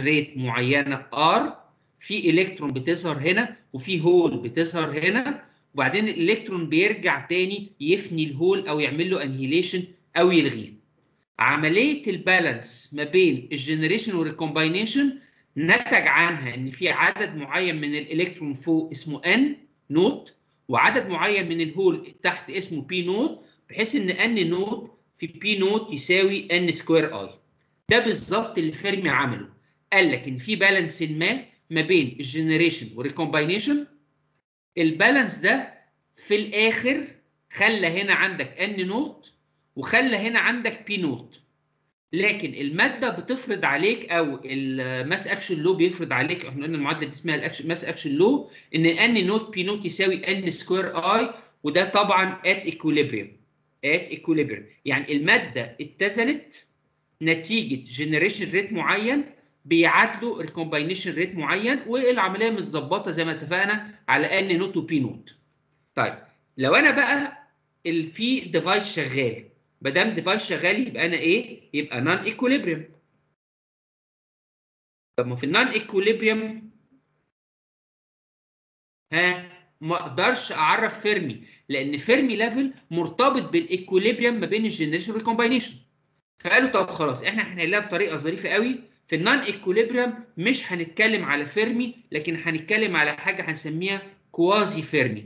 ريت معينه ار في الكترون بتظهر هنا وفي هول بتظهر هنا وبعدين الالكترون بيرجع تاني يفني الهول او يعمل له انهيليشن او يلغيه عمليه البالانس ما بين الجنريشن والريكومباينيشن نتج عنها ان في عدد معين من الالكترون فوق اسمه ان نوت وعدد معين من الهول تحت اسمه بي نوت بحيث ان ان نوت في بي نوت يساوي ان سكوير اي ده بالظبط اللي فيرمي عمله قال لك ان في بالانس ما ما بين الجنريشن والريكومباينيشن البالانس ده في الاخر خلى هنا عندك ان نوت وخلى هنا عندك بي نوت لكن الماده بتفرض عليك او الماس اكشن لو بيفرض عليك احنا قلنا المعادله دي اسمها الماس اكشن لو ان ان نوت بي نوت يساوي ان سكوير اي وده طبعا ات ايكوليبريم ات ايكوليبريم يعني الماده اتزنت نتيجه جنريشن ريت معين بيعادلوا ريكومباينيشن ريت معين والعمليه متظبطه زي ما اتفقنا على ان نوت وبي نوت. طيب لو انا بقى في ديفايس شغال ما دام ديفايس شغال يبقى انا ايه؟ يبقى نون ايكوليبريم. طب ما في النون ايكوليبريم ها ما اقدرش اعرف فيرمي لان فيرمي ليفل مرتبط بالايكوليبريم ما بين الجنريشن والكومباينيشن. فقالوا طب خلاص احنا هنحلها بطريقه ظريفه قوي في النون ايكوليبريم مش هنتكلم على فيرمي لكن هنتكلم على حاجه هنسميها كوازي فيرمي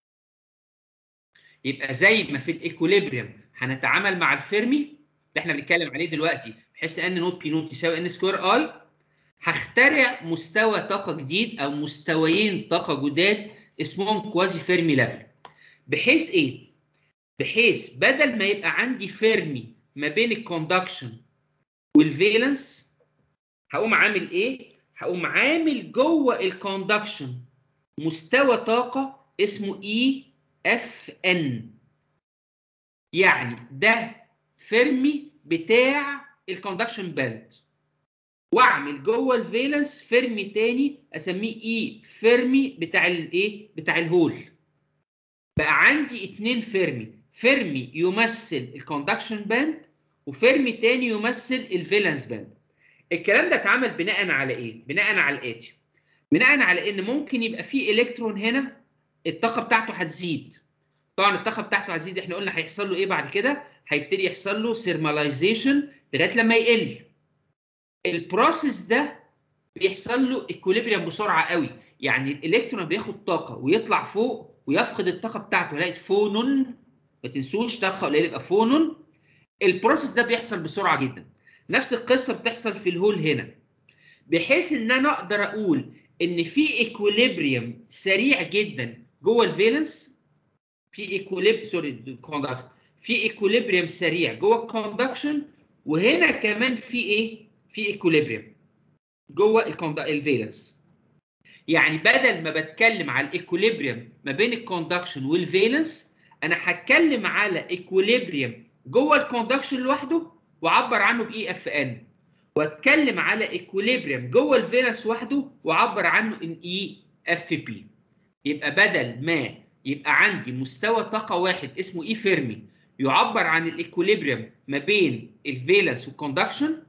يبقى زي ما في الايكوليبريم هنتعامل مع الفيرمي اللي احنا بنتكلم عليه دلوقتي بحيث ان نوت بي نوت يساوي ان سكوير اي هخترع مستوى طاقه جديد او مستويين طاقه جداد اسمهم كوازي فيرمي ليفل بحيث ايه بحيث بدل ما يبقى عندي فيرمي ما بين الكوندكشن والفالنس هقوم عامل ايه؟ هقوم عامل جوه الكوندكشن مستوى طاقه اسمه اي اف ان يعني ده فيرمي بتاع الكوندكشن باند واعمل جوه الفالنس فيرمي تاني اسميه اي فيرمي بتاع الايه؟ بتاع الهول بقى عندي اتنين فيرمي فيرمي يمثل الكوندكشن باند وفيرمي تاني يمثل الفالنس باند الكلام ده اتعمل بناء على ايه؟ بناء على الاتي. بناء على ان ممكن يبقى في الكترون هنا الطاقه بتاعته هتزيد. طبعا الطاقه بتاعته هتزيد احنا قلنا هيحصل له ايه بعد كده؟ هيبتدي يحصل له سيرماليزيشن لغايه لما يقل. البروسيس ده بيحصل له ايكوليبريم بسرعه قوي، يعني الالكترون بياخد طاقه ويطلع فوق ويفقد الطاقه بتاعته يلاقي فونون ما تنسوش طاقه قليله يبقى فونون. البروسيس ده بيحصل بسرعه جدا. نفس القصه بتحصل في الهول هنا بحيث ان انا اقدر اقول ان في ايكوليبريم سريع جدا جوه الفالنس في ايكوليب سوري في ايكوليبريم سريع جوه الكوندكشن وهنا كمان في ايه في ايكوليبريم جوه الفالنس يعني بدل ما بتكلم على الايكوليبريم ما بين الكوندكشن والفالنس انا هتكلم على ايكوليبريم جوه الكوندكشن لوحده وعبر عنه باي اف ان واتكلم على ايكوليبريم جوه الفينس وحده وعبر عنه ان اي اف بي يبقى بدل ما يبقى عندي مستوى طاقه واحد اسمه اي فيرمي يعبر عن الايكوليبريم ما بين الفيلنس والكوندكشن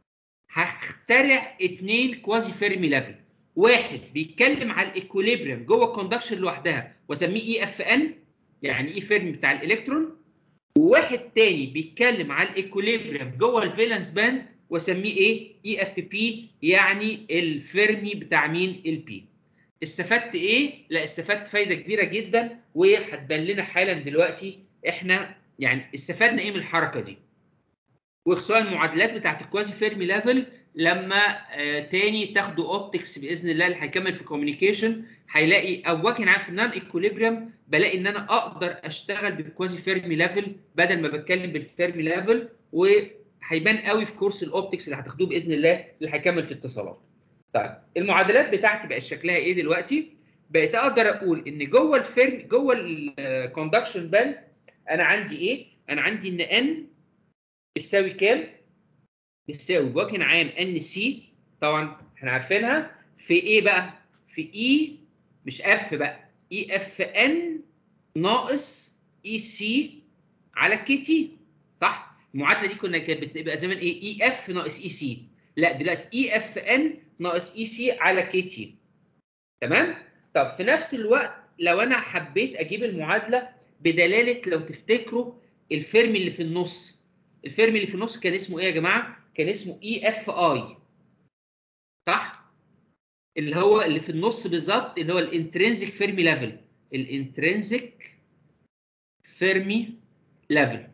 هخترع اثنين كوازي فيرمي ليفل واحد بيتكلم على الايكوليبريم جوه الكوندكشن لوحدها واسميه اي اف ان يعني اي فيرمي بتاع الالكترون وواحد تاني بيتكلم على الايكوليبريم جوه الفالنس باند واسميه ايه؟ اي اف بي يعني الفيرمي بتاع مين؟ البي. استفدت ايه؟ لا استفدت فايده كبيره جدا وهتبان لنا حالا دلوقتي احنا يعني استفدنا ايه من الحركه دي. وخصوصا المعادلات بتاعت الكوازي فيرمي ليفل لما آه تاني تاخدوا اوبتكس باذن الله اللي هيكمل في كوميونيكيشن هيلاقي او واكن عارف النون ايكوليبريم بلاقي ان انا اقدر اشتغل بالكوازي فيرمي ليفل بدل ما بتكلم بالفيرمي ليفل وهيبان قوي في كورس الاوبتكس اللي هتاخدوه باذن الله اللي هيكمل في اتصالات. طيب المعادلات بتاعتي بقت شكلها ايه دلوقتي؟ بقيت اقدر اقول ان جوه الفيرم جوه الكوندكشن باند انا عندي ايه؟ انا عندي ان ان بتساوي كام؟ بتساوي بوجه عام ان سي طبعا احنا عارفينها في ايه بقى؟ في اي مش اف بقى اي اف ان ناقص اي سي على كي تي صح؟ المعادله دي كنا كانت بتبقى زمان ايه؟ اي اف ناقص اي سي لا دلوقتي اي اف ان ناقص اي سي على كي تي تمام طب في نفس الوقت لو انا حبيت اجيب المعادله بدلاله لو تفتكروا الفيرمي اللي في النص الفيرمي اللي في النص كان اسمه ايه يا جماعه كان اسمه اي اف اي صح اللي هو اللي في النص بالظبط اللي هو الانترنسيك فيرمي ليفل الانترنسيك فيرمي ليفل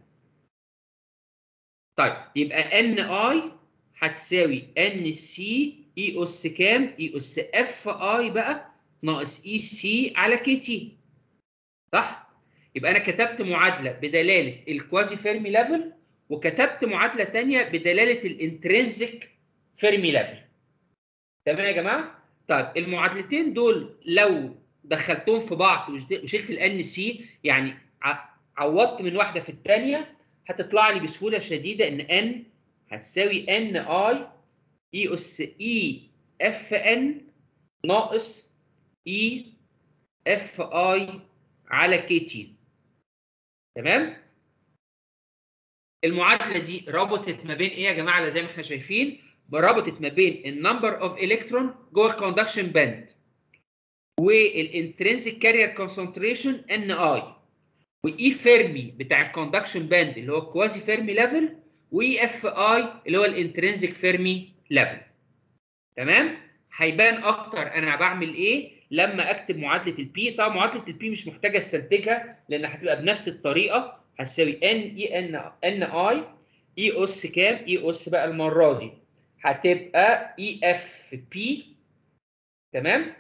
طيب يبقى ان اي هتساوي ان سي اي اس كام اي اس اف اي بقى ناقص اي سي على كي تي صح يبقى انا كتبت معادله بدلاله الكوازي فيرمي ليفل وكتبت معادله ثانيه بدلاله الانترنسيك فيرمي ليفل تمام يا جماعه طيب المعادلتين دول لو دخلتهم في بعض وشلت الان سي يعني عوضت من واحده في الثانيه هتطلع لي بسهوله شديده ان ان هتساوي ان اي اي اس اي اف ان ناقص اي اف اي على كي تي تمام المعادله دي ربطت ما بين ايه يا جماعه زي ما احنا شايفين ربطت ما بين النمبر اوف الكترون جوه الكوندكشن باند والانترنسيك كارير كونسنتريشن ان اي واي فيرمي بتاع الكوندكشن باند اللي هو الكوازي فيرمي ليفل واي اف اي اللي هو الانترنسيك فيرمي ليفل تمام هيبان اكتر انا بعمل ايه لما اكتب معادله البي طبعا معادله البي مش محتاجه استنتجها لان هتبقى بنفس الطريقه هتساوي ان اي ان ان اي اي اس كام اي اس بقى المره دي هتبقى اي اف بي تمام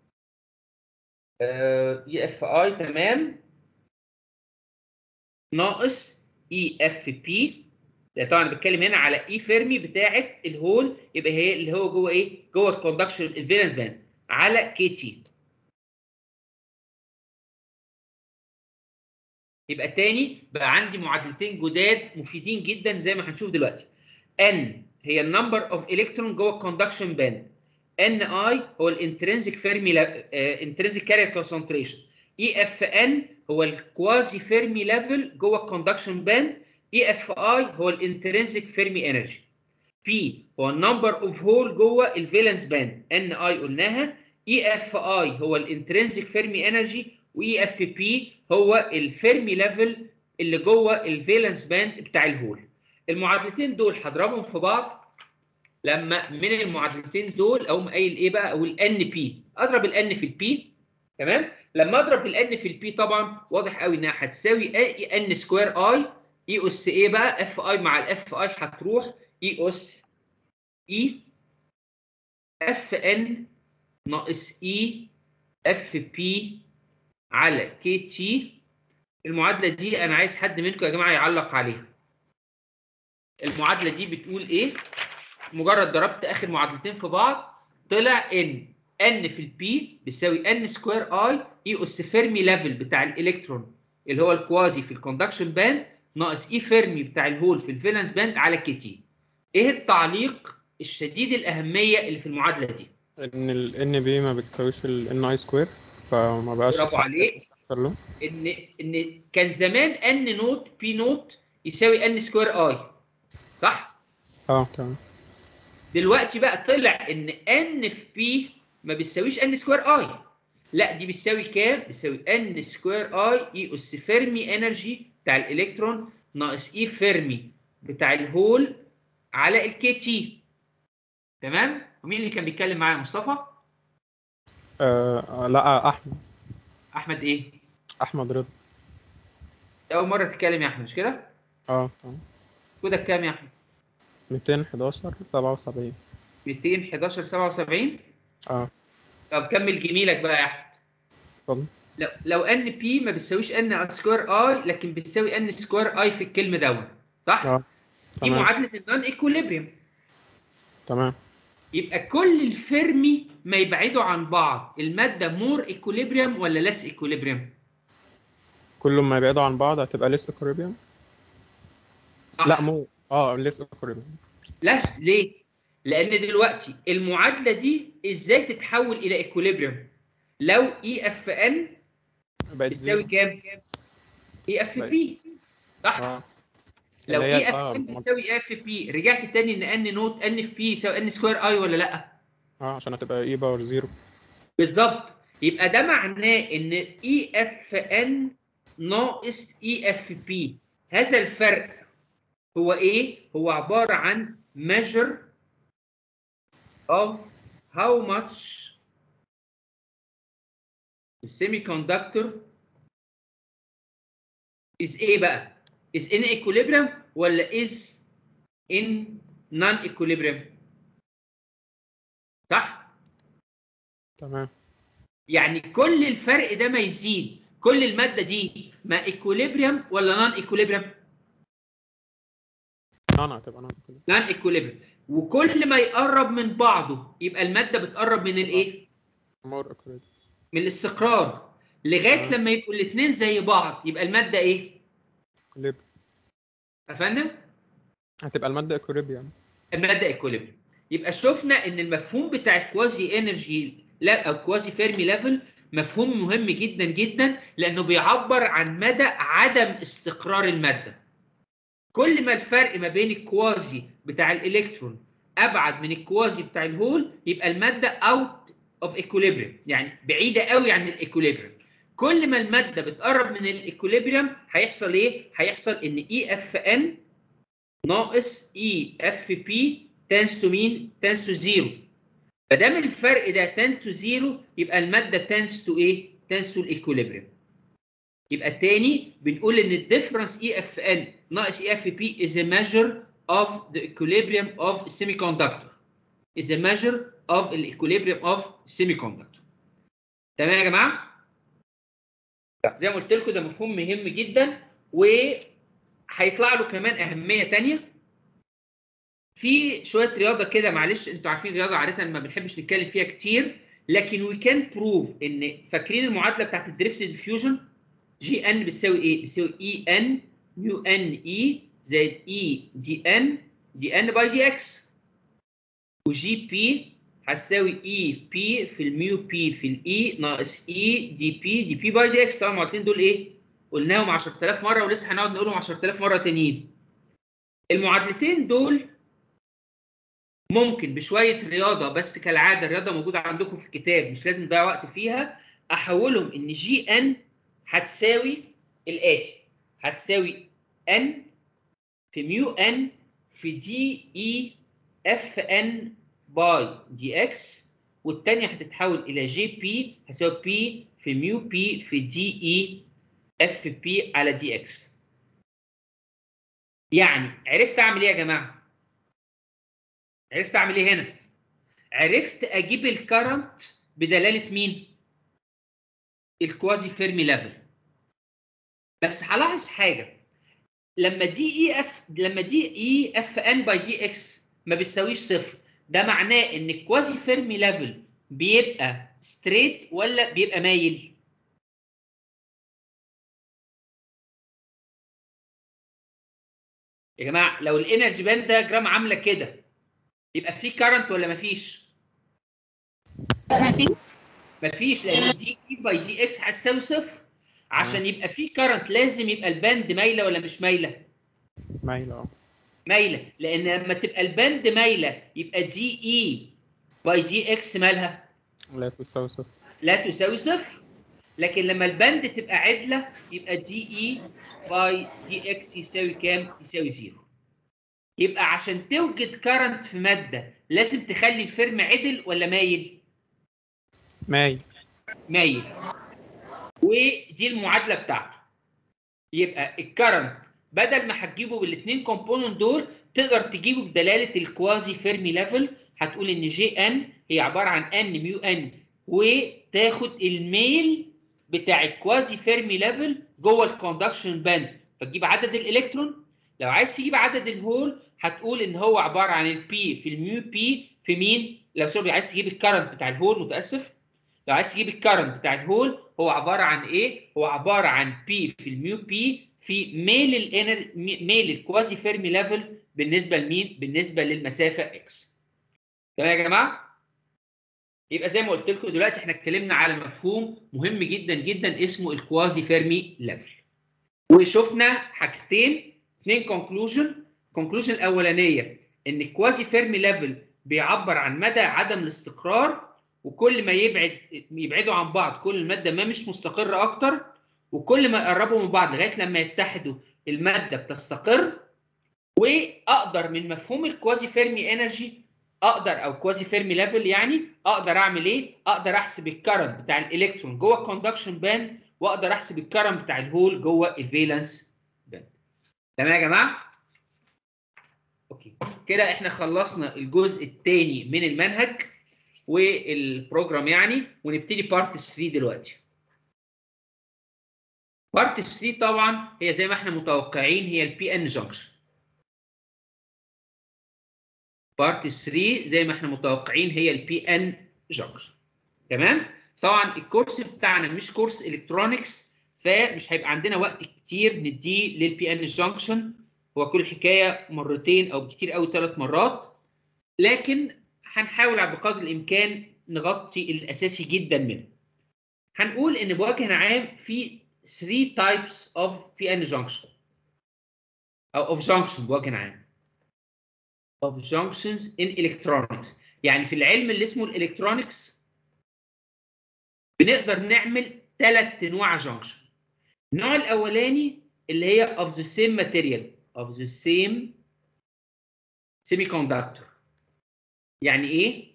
اي اف اي تمام ناقص اي اف بي ده طبعا بتكلم هنا على اي فيرمي بتاعه الهول يبقى هي اللي هو جوه ايه؟ جوه الكوندكشن الفالنس باند على كي تي. يبقى تاني بقى عندي معادلتين جداد مفيدين جدا زي ما هنشوف دلوقتي. ان هي النمبر اوف الكترون جوه الكوندكشن باند. ان اي هو الانترنسيك فيرمي انترنسيك كارير كونسنتريشن. اي اف ان هو الكوازي فيرمي ليفل جوه الكوندكشن باند اي اف اي هو الانترنسيك فيرمي انرجي بي هو النمبر اوف هول جوه الفالنس باند ان اي قلناها اي اف اي هو الانترنسيك فيرمي انرجي واي اف بي هو الفيرمي ليفل اللي جوه الفالنس باند بتاع الهول المعادلتين دول هضربهم في بعض لما من المعادلتين دول اقوم قايل ايه بقى اقول ان بي اضرب الان في البي تمام لما اضرب الان في البي طبعا واضح قوي انها هتساوي ان سكوير اي اي اس ايه بقى اف اي مع الاف اي هتروح اي اس اي اف ان ناقص اي اف بي على كي تي المعادله دي انا عايز حد منكم يا جماعه يعلق عليها المعادله دي بتقول ايه مجرد ضربت اخر معادلتين في بعض طلع ان ان في البي بيساوي ان سكوير اي اي اس فيرمي ليفل بتاع الالكترون اللي هو الكوازي في الكوندكشن باند ناقص اي فيرمي بتاع الهول في الفالنس باند على كي تي ايه التعليق الشديد الاهميه اللي في المعادله دي ان ال ان بي ما بتساويش ال ان اي سكوير فما بقاش برافو عليك له ان ان كان زمان ان نوت بي نوت يساوي ان سكوير اي صح اه تمام دلوقتي بقى طلع ان ان في بي ما بتساويش ان سكوير اي لا دي بتساوي كام بتساوي ان سكوير اي اي اس فيرمي انرجي بتاع الالكترون ناقص اي فيرمي بتاع الهول على الكي تي تمام ومين اللي كان بيتكلم معايا مصطفى آه لا احمد احمد ايه احمد رضا اول مره تتكلم يا احمد مش كده اه تمام كودك كام يا احمد 211 77 211 77 اه طب كمل جميلك بقى يا احمد اتفضل لو لو ان بي ما بتساويش ان سكوير اي لكن بتساوي ان سكوير اي في الكلمه دون صح؟ اه دي تمام معادله النون ايكوليبريم تمام يبقى كل الفيرمي ما يبعدوا عن بعض الماده مور ايكوليبريم ولا ليس ايكوليبريم؟ كل ما يبعدوا عن بعض هتبقى ليس اكوريبيوم لا مو اه ليس اكوريبيوم لس ليه؟ لان دلوقتي المعادله دي ازاي تتحول الى ايكوليبريم؟ لو اي اف ان بقت بتساوي زيرو كام؟ اي اف بقت- بي صح؟ اه لو اللي هي اي اف اه ان مج- بيساوي اف في رجعت تاني ان ان نوت ان في بي يساوي ان سكوير اي ولا لا اه عشان هتبقى اي باور زيرو بالظبط يبقى ده معناه ان اي اف ان ناقص اي اف بي هذا الفرق هو ايه هو عباره عن measure of how much the semiconductor is ايه بقى is in equilibrium ولا is in non equilibrium صح تمام يعني كل الفرق ده ما يزيد كل الماده دي ما ايكوليبريم ولا نون ايكوليبريم نون هتبقى نون كده نون ايكوليبريم وكل ما يقرب من بعضه يبقى الماده بتقرب من الايه مور اكوريت من الاستقرار لغايه تمام. لما يبقوا الاثنين زي بعض يبقى الماده ايه يا فندم هتبقى المادة اكوريبيوم الماده ايكوليبريم يبقى شفنا ان المفهوم بتاع الكوازي انرجي لا او كوازي فيرمي ليفل مفهوم مهم جدا جدا لانه بيعبر عن مدى عدم استقرار الماده كل ما الفرق ما بين الكوازي بتاع الالكترون ابعد من الكوازي بتاع الهول يبقى الماده اوت اوف ايكوليبريم يعني بعيده قوي عن الايكوليبريم كل ما الماده بتقرب من الايكوليبريم هيحصل ايه هيحصل ان اي اف ان ناقص اي اف بي تنس تو مين تنس تو زيرو ما دام الفرق ده تنس تو زيرو يبقى الماده تنس تو ايه تنس تو الايكوليبريم يبقى التاني بنقول ان الديفرنس اي اف ان ناقص اي اف بي is a measure of the equilibrium of semiconductor is a measure of the equilibrium of semiconductor تمام يا جماعه طيب، زي ما قلت لكم ده مفهوم مهم جدا وهيطلع له كمان اهميه تانية في شويه رياضه كده معلش انتوا عارفين الرياضه عاده ما بنحبش نتكلم فيها كتير لكن وي كان بروف ان فاكرين المعادله بتاعت الدريفت ديفيوجن جي ان بتساوي ايه؟ بتساوي اي ان ميو ان اي زائد اي دي ان دي ان باي دي اكس وجي بي هتساوي اي بي في الميو بي في الاي ناقص اي دي بي دي بي باي دي اكس طبعا المعادلتين دول ايه؟ قلناهم 10000 مره ولسه هنقعد نقولهم 10000 مره تانيين. المعادلتين دول ممكن بشويه رياضه بس كالعاده الرياضه موجوده عندكم في الكتاب مش لازم نضيع وقت فيها احولهم ان جي ان هتساوي الاتي هتساوي ان في ميو ان في دي اي اف ان باي دي اكس والثانيه هتتحول الى جي بي هتساوي بي في ميو بي في دي اي اف بي على دي اكس يعني عرفت اعمل ايه يا جماعه عرفت اعمل ايه هنا عرفت اجيب الكرنت بدلاله مين الكوازي فيرمي ليفل بس هلاحظ حاجه لما دي اي اف لما دي اي اف ان باي دي اكس ما بتساويش صفر ده معناه ان الكوازي فيرمي ليفل بيبقى ستريت ولا بيبقى مايل يا جماعه لو الانرجي باند دياجرام عامله كده يبقى في كارنت ولا مفيش ما في مفيش لان دي اي باي دي اكس هتساوي صفر عشان يبقى في كارنت لازم يبقى الباند مايله ولا مش مايله مايل اه مايله لان لما تبقى الباند مايله يبقى دي اي باي دي اكس مالها لا تساوي صفر لا تساوي صفر لكن لما الباند تبقى عدله يبقى دي اي باي دي اكس يساوي كام؟ يساوي زيرو. يبقى عشان توجد كارنت في ماده لازم تخلي الفيرم عدل ولا مايل؟ مايل مايل. ودي المعادله بتاعته. يبقى الكرنت بدل ما هتجيبه بالاثنين كومبوننت دول تقدر تجيبه بدلاله الكوازي فيرمي ليفل هتقول ان جي ان هي عباره عن ان ميو ان وتاخد الميل بتاع الكوازي فيرمي ليفل جوه الكوندكشن باند فتجيب عدد الالكترون لو عايز تجيب عدد الهول هتقول ان هو عباره عن البي في الميو بي في مين لو سوري عايز تجيب الكرنت بتاع الهول متاسف لو عايز تجيب الكرنت بتاع الهول هو عباره عن ايه هو عباره عن بي في الميو بي في ميل الانر ميل الكوازي فيرمي ليفل بالنسبه لمين بالنسبه للمسافه اكس تمام يا جماعه يبقى زي ما قلت لكم دلوقتي احنا اتكلمنا على مفهوم مهم جدا جدا اسمه الكوازي فيرمي ليفل وشفنا حاجتين اثنين كونكلوجن الكونكلوجن الاولانيه ان الكوازي فيرمي ليفل بيعبر عن مدى عدم الاستقرار وكل ما يبعد يبعدوا عن بعض كل الماده ما مش مستقره اكتر وكل ما يقربوا من بعض لغايه لما يتحدوا الماده بتستقر واقدر من مفهوم الكوازي فيرمي انرجي اقدر او كوازي فيرمي ليفل يعني اقدر اعمل ايه؟ اقدر احسب الكرنت بتاع الالكترون جوه الكوندكشن باند واقدر احسب الكرنت بتاع الهول جوه الفالنس باند. تمام يا جماعه؟ اوكي كده احنا خلصنا الجزء الثاني من المنهج والبروجرام يعني ونبتدي بارت 3 دلوقتي. بارت 3 طبعا هي زي ما احنا متوقعين هي البي ان جنكشن. بارت 3 زي ما احنا متوقعين هي البي ان جنكشن. تمام؟ طبعا الكورس بتاعنا مش كورس الكترونكس فمش هيبقى عندنا وقت كتير نديه للبي ان جنكشن هو كل حكايه مرتين او بكتير قوي ثلاث مرات لكن هنحاول بقدر الامكان نغطي الاساسي جدا منه. هنقول ان بوجه عام في 3 types of PN junction او of junction بوجه عام of junctions in electronics يعني في العلم اللي اسمه الالكترونكس بنقدر نعمل ثلاث انواع جنكشن النوع الاولاني اللي هي of the same material of the same semiconductor يعني ايه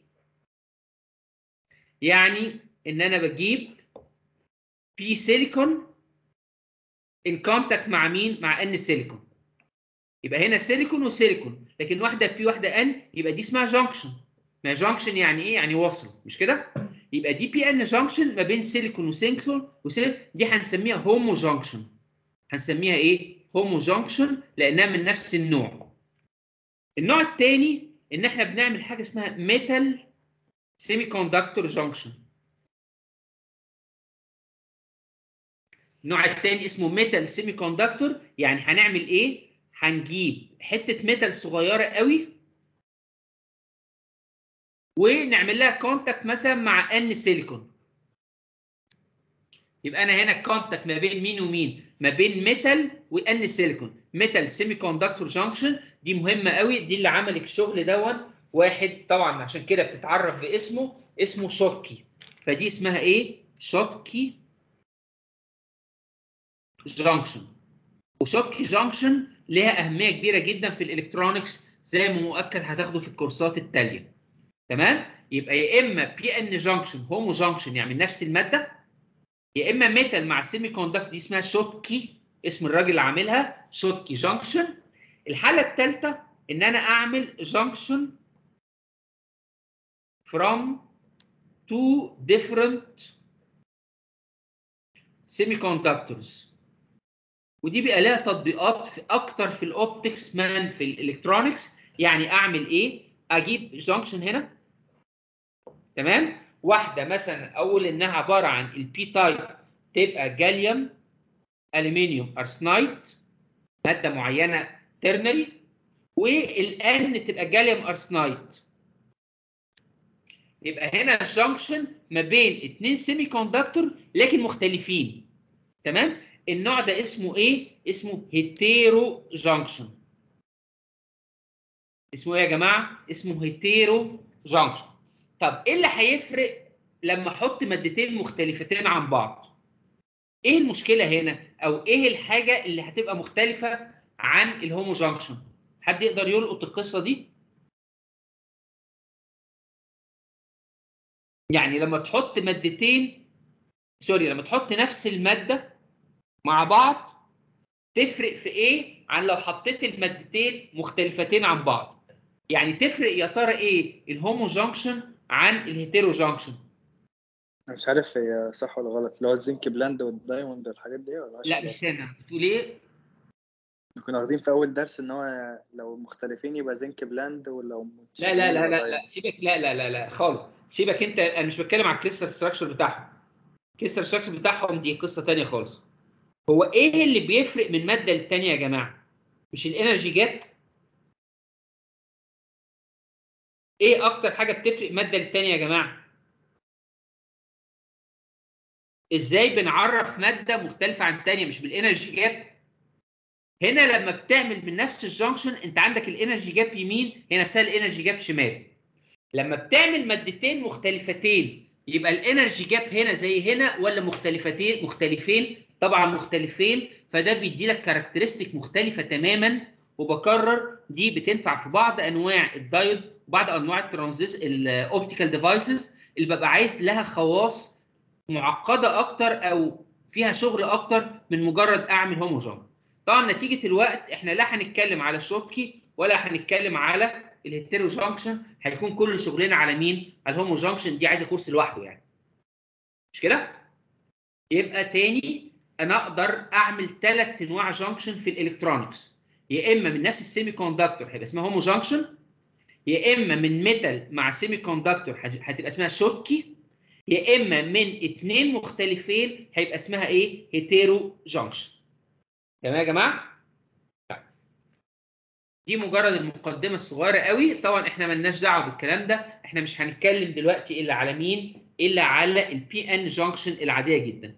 يعني ان انا بجيب في سيليكون ان كونتاكت مع مين مع ان سيليكون يبقى هنا سيليكون وسيليكون لكن واحده بي واحده ان يبقى دي اسمها جانكشن ما جانكشن يعني ايه يعني وصل مش كده يبقى دي بي ان جانكشن ما بين سيليكون وسيليكون وسيليكون دي هنسميها هومو جانكشن هنسميها ايه هومو جانكشن لانها من نفس النوع النوع الثاني ان احنا بنعمل حاجه اسمها ميتال سيمي كوندكتور جانكشن النوع الثاني اسمه ميتال سيمي كوندكتور يعني هنعمل ايه هنجيب حته ميتال صغيره قوي ونعمل لها كونتاكت مثلا مع ان سيليكون يبقى انا هنا الكونتاكت ما بين مين ومين ما بين ميتال وان سيليكون ميتال سيمي كوندكتور جانكشن دي مهمه قوي دي اللي عملت الشغل دون واحد طبعا عشان كده بتتعرف باسمه اسمه شوتكي فدي اسمها ايه شوتكي جانكشن وشوتكي جانكشن ليها اهميه كبيره جدا في الالكترونكس زي ما مؤكد هتاخده في الكورسات التاليه تمام يبقى يا اما بي ان جانكشن هومو جانكشن يعني من نفس الماده يا اما ميتال مع سيمي كوندكت دي اسمها شوتكي اسم الراجل اللي عاملها شوتكي جانكشن الحاله الثالثه ان انا اعمل جانكشن from two different semiconductors ودي بيبقى لها تطبيقات في اكتر في الاوبتكس مان في الالكترونكس يعني اعمل ايه اجيب جانكشن هنا تمام واحده مثلا اقول انها عباره عن البي تايب تبقى جاليوم الومنيوم ارسنايد ماده معينه ترنري والان تبقى جاليوم ارسنايد يبقى هنا الجانكشن ما بين اثنين سيمي كوندكتور لكن مختلفين تمام النوع ده اسمه ايه اسمه هيتيرو جانكشن اسمه ايه يا جماعه اسمه هيتيرو جانكشن طب ايه اللي هيفرق لما احط مادتين مختلفتين عن بعض ايه المشكله هنا او ايه الحاجه اللي هتبقى مختلفه عن الهومو جانكشن حد يقدر يلقط القصه دي يعني لما تحط مادتين سوري لما تحط نفس الماده مع بعض تفرق في ايه عن لو حطيت المادتين مختلفتين عن بعض يعني تفرق يا ترى ايه الهومو جانكشن عن الهيتيرو جانكشن أنا مش عارف هي صح ولا غلط اللي هو الزنك بلاند والدايموند والحاجات دي ولا مش لا عارف. مش هنا بتقول ايه كنا واخدين في اول درس ان هو لو مختلفين يبقى زنك بلاند ولو لا لا لا لا لا سيبك لا لا لا لا خالص سيبك انت انا مش بتكلم على الكريستال ستراكشر بتاعهم الكريستال ستراكشر بتاعهم دي قصه ثانيه خالص هو ايه اللي بيفرق من ماده للثانيه يا جماعه مش الانرجي جت ايه اكتر حاجه بتفرق ماده للثانيه يا جماعه ازاي بنعرف ماده مختلفه عن الثانيه مش بالانرجي جت هنا لما بتعمل من نفس الجنكشن انت عندك الانرجي جاب يمين هي نفسها الانرجي جاب شمال لما بتعمل مادتين مختلفتين يبقى الانرجي جاب هنا زي هنا ولا مختلفتين مختلفين طبعا مختلفين فده بيدي لك كاركترستيك مختلفه تماما وبكرر دي بتنفع في بعض انواع الدايود وبعض انواع الترانزيس الاوبتيكال ديفايسز اللي ببقى عايز لها خواص معقده اكتر او فيها شغل اكتر من مجرد اعمل هوموجن طبعا نتيجه الوقت احنا لا هنتكلم على الشوتكي ولا هنتكلم على الهيتيرو جانكشن هيكون كل شغلنا على مين؟ على الهومو جانكشن دي عايزه كورس لوحده يعني. مش كده؟ يبقى تاني انا اقدر اعمل ثلاث انواع جانكشن في الالكترونكس يا اما من نفس السيمي كوندكتور هيبقى اسمها هومو جانكشن يا اما من ميتال مع سيمي كوندكتور هتبقى اسمها شوتكي يا اما من اثنين مختلفين هيبقى اسمها ايه؟ هيتيرو جانكشن. تمام يا جماعه؟ دي مجرد المقدمه الصغيره قوي طبعا احنا ملناش دعوه بالكلام ده احنا مش هنتكلم دلوقتي الا على مين الا على البي ان جانكشن العاديه جدا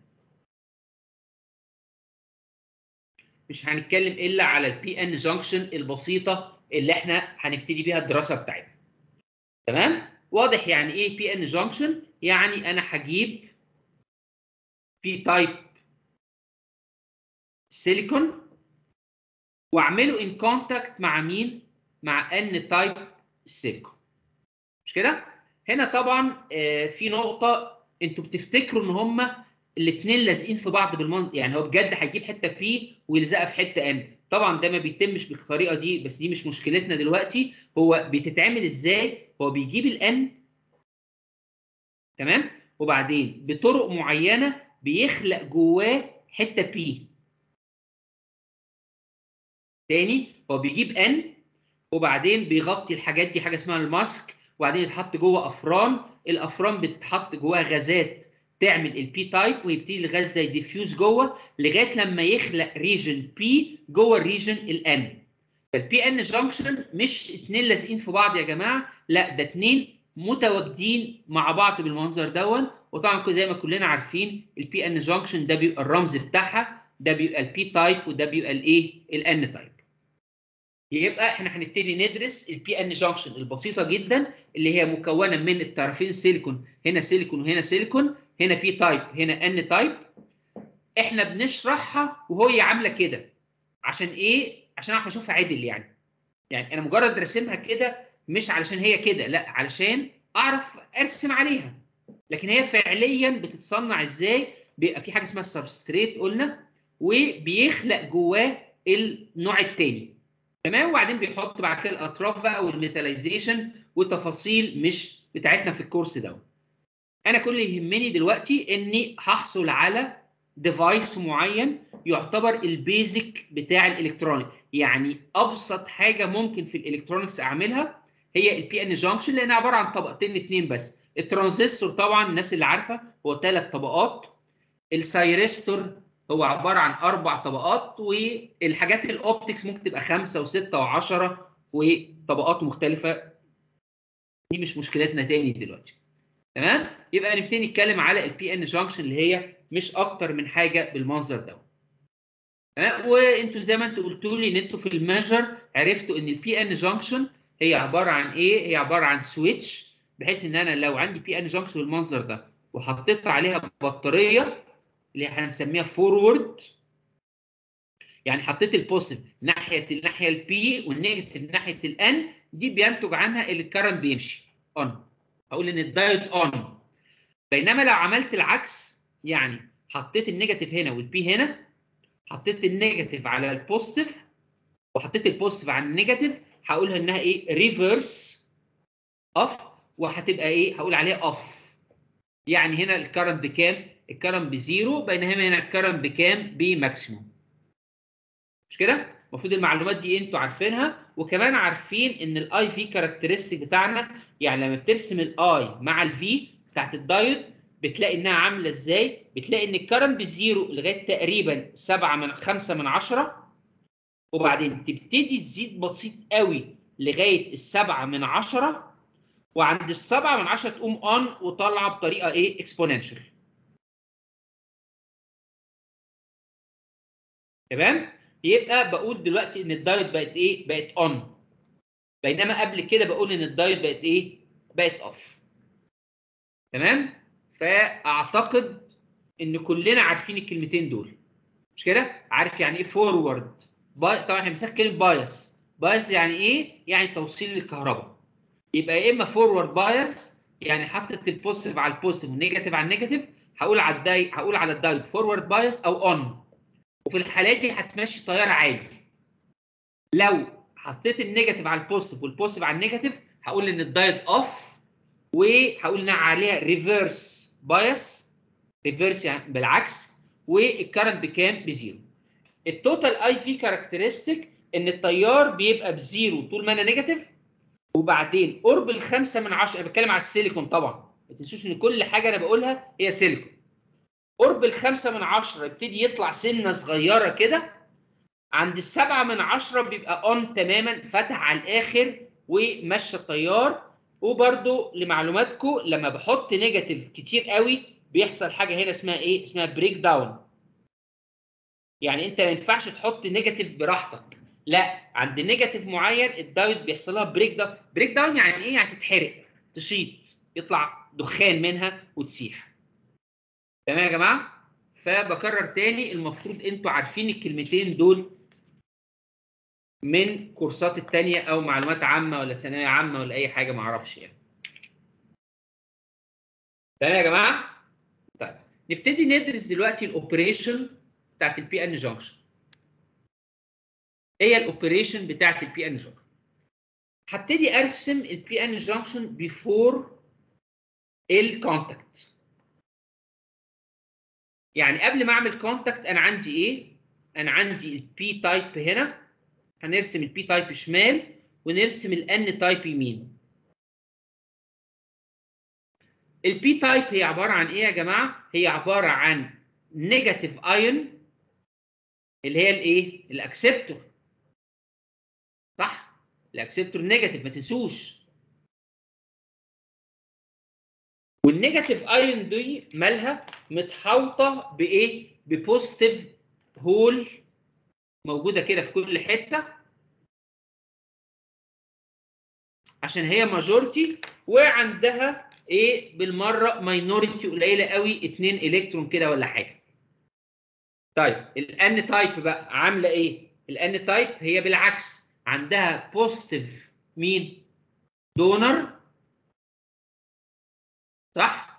مش هنتكلم الا على البي ان جانكشن البسيطه اللي احنا هنبتدي بيها الدراسه بتاعتنا تمام واضح يعني ايه بي ان جانكشن يعني انا هجيب بي تايب سيليكون واعمله ان كونتاكت مع مين؟ مع ان تايب سيليكون. مش كده؟ هنا طبعا آه في نقطة انتوا بتفتكروا ان هما الاثنين لازقين في بعض بالمنظر يعني هو بجد هيجيب حتة بي ويلزقها في حتة ان. طبعا ده ما بيتمش بالطريقة دي بس دي مش مشكلتنا دلوقتي هو بتتعمل ازاي؟ هو بيجيب الان تمام؟ وبعدين بطرق معينة بيخلق جواه حتة بي تاني هو بيجيب ان وبعدين بيغطي الحاجات دي حاجه اسمها الماسك وبعدين يتحط جوه افران الافران بتتحط جواها غازات تعمل البي تايب ويبتدي الغاز ده يديفيوز جوه لغايه لما يخلق ريجن بي جوه الريجن الان فالبي ان جانكشن مش اتنين لازقين في بعض يا جماعه لا ده اتنين متواجدين مع بعض بالمنظر دون وطبعا زي ما كلنا عارفين البي ان جانكشن ده بيبقى الرمز بتاعها ده بيبقى البي تايب وده بيبقى الايه الان تايب يبقى احنا هنبتدي ندرس البي ان جانكشن البسيطه جدا اللي هي مكونه من الطرفين سيليكون هنا سيليكون وهنا سيليكون هنا بي تايب هنا ان تايب احنا بنشرحها وهي عامله كده عشان ايه عشان اعرف اشوفها عدل يعني يعني انا مجرد راسمها كده مش علشان هي كده لا علشان اعرف ارسم عليها لكن هي فعليا بتتصنع ازاي بيبقى في حاجه اسمها السبستريت قلنا وبيخلق جواه النوع الثاني تمام وبعدين بيحط بعد كده الاطراف بقى والميتاليزيشن وتفاصيل مش بتاعتنا في الكورس ده انا كل اللي يهمني دلوقتي اني هحصل على ديفايس معين يعتبر البيزك بتاع الالكترونيك يعني ابسط حاجه ممكن في الالكترونكس اعملها هي البي ان جانكشن لانها عباره عن طبقتين اثنين بس الترانزستور طبعا الناس اللي عارفه هو ثلاث طبقات السايرستور هو عباره عن اربع طبقات والحاجات الاوبتكس ممكن تبقى خمسه وسته وعشره وطبقات مختلفه دي مش مشكلتنا تاني دلوقتي تمام يبقى نبتدي نتكلم على البي ان جانكشن اللي هي مش اكتر من حاجه بالمنظر ده تمام وانتوا زي ما انتوا قلتوا لي ان انتوا في الميجر عرفتوا ان البي ان جانكشن هي عباره عن ايه هي عباره عن سويتش بحيث ان انا لو عندي بي ان جانكشن بالمنظر ده وحطيت عليها بطاريه اللي هنسميها فورورد يعني حطيت البوزيتيف ناحيه الناحيه البي والنيجاتيف ناحيه الان دي بينتج عنها اللي الكرنت بيمشي اون هقول ان الدايود اون بينما لو عملت العكس يعني حطيت النيجاتيف هنا والبي هنا حطيت النيجاتيف على البوزيتيف وحطيت البوزيتيف على النيجاتيف هقولها انها ايه ريفرس اوف وهتبقى ايه هقول عليها اوف يعني هنا الكرنت بكام الكرم بزيرو بينما هنا الكرم بكام؟ بماكسيموم. مش كده؟ المفروض المعلومات دي انتوا عارفينها وكمان عارفين ان الاي في كاركترستيك بتاعنا يعني لما بترسم الاي مع الفي بتاعت الدايود بتلاقي انها عامله ازاي؟ بتلاقي ان الكرم بزيرو لغايه تقريبا 7 من 5 من 10 وبعدين تبتدي تزيد بسيط قوي لغايه السبعة من 10 وعند السبعة من 10 تقوم اون وطالعه بطريقه ايه؟ اكسبوننشال. تمام يبقى بقول دلوقتي ان الدايود بقت ايه بقت اون بينما قبل كده بقول ان الدايود بقت ايه بقت اوف تمام فاعتقد ان كلنا عارفين الكلمتين دول مش كده عارف يعني ايه فورورد طبعا احنا بنسمي كلمه بايس بايس يعني ايه يعني توصيل للكهرباء يبقى يا اما فورورد بايس يعني حطت البوزيتيف على البوزيتيف والنيجاتيف على النيجاتيف هقول على الداي هقول على الدايود فورورد بايس او اون وفي الحالات دي هتمشي تيار عالي لو حطيت النيجاتيف على البوزيتيف والبوزيتيف على النيجاتيف هقول ان الدايود اوف وهقول انها عليها ريفرس بايس ريفرس يعني بالعكس والكرنت بكام بزيرو التوتال اي في كاركترستيك ان التيار بيبقى بزيرو طول ما انا نيجاتيف وبعدين قرب الخمسة من عشرة انا بتكلم على السيليكون طبعا ما تنسوش ان كل حاجه انا بقولها هي سيليكون قرب الخمسة من عشرة يبتدي يطلع سنه صغيره كده عند السبعة من عشرة بيبقى اون تماما فتح على الاخر ومشى التيار وبرده لمعلوماتكم لما بحط نيجاتيف كتير قوي بيحصل حاجه هنا اسمها ايه؟ اسمها بريك داون. يعني انت ما ينفعش تحط نيجاتيف براحتك. لا عند نيجاتيف معين الدايود بيحصل لها بريك داون، بريك داون يعني ايه؟ يعني تتحرق، تشيط، يطلع دخان منها وتسيح. تمام يا جماعه؟ فبكرر تاني المفروض انتوا عارفين الكلمتين دول من كورسات التانية او معلومات عامة ولا ثانوية عامة ولا اي حاجة معرفش يعني. تمام يا جماعة؟ طيب نبتدي ندرس دلوقتي الاوبريشن بتاعت البي ان جانكشن. ايه الاوبريشن بتاعت البي ان جانكشن؟ هبتدي ارسم البي ان جانكشن بيفور الكونتاكت. يعني قبل ما اعمل كونتاكت انا عندي ايه؟ انا عندي البي تايب هنا هنرسم البي تايب شمال ونرسم الان تايب يمين. البي تايب هي عباره عن ايه يا جماعه؟ هي عباره عن نيجاتيف ايون اللي هي الايه؟ الاكسبتور. صح؟ الاكسبتور نيجاتيف ما تنسوش. والنيجاتيف ايون دي مالها؟ متحوطه بايه؟ ببوزيتيف هول موجوده كده في كل حته عشان هي ماجورتي وعندها ايه بالمره ماينورتي قليله قوي 2 الكترون كده ولا حاجه. طيب الان تايب بقى عامله ايه؟ الان تايب هي بالعكس عندها بوزيتيف مين؟ دونر صح؟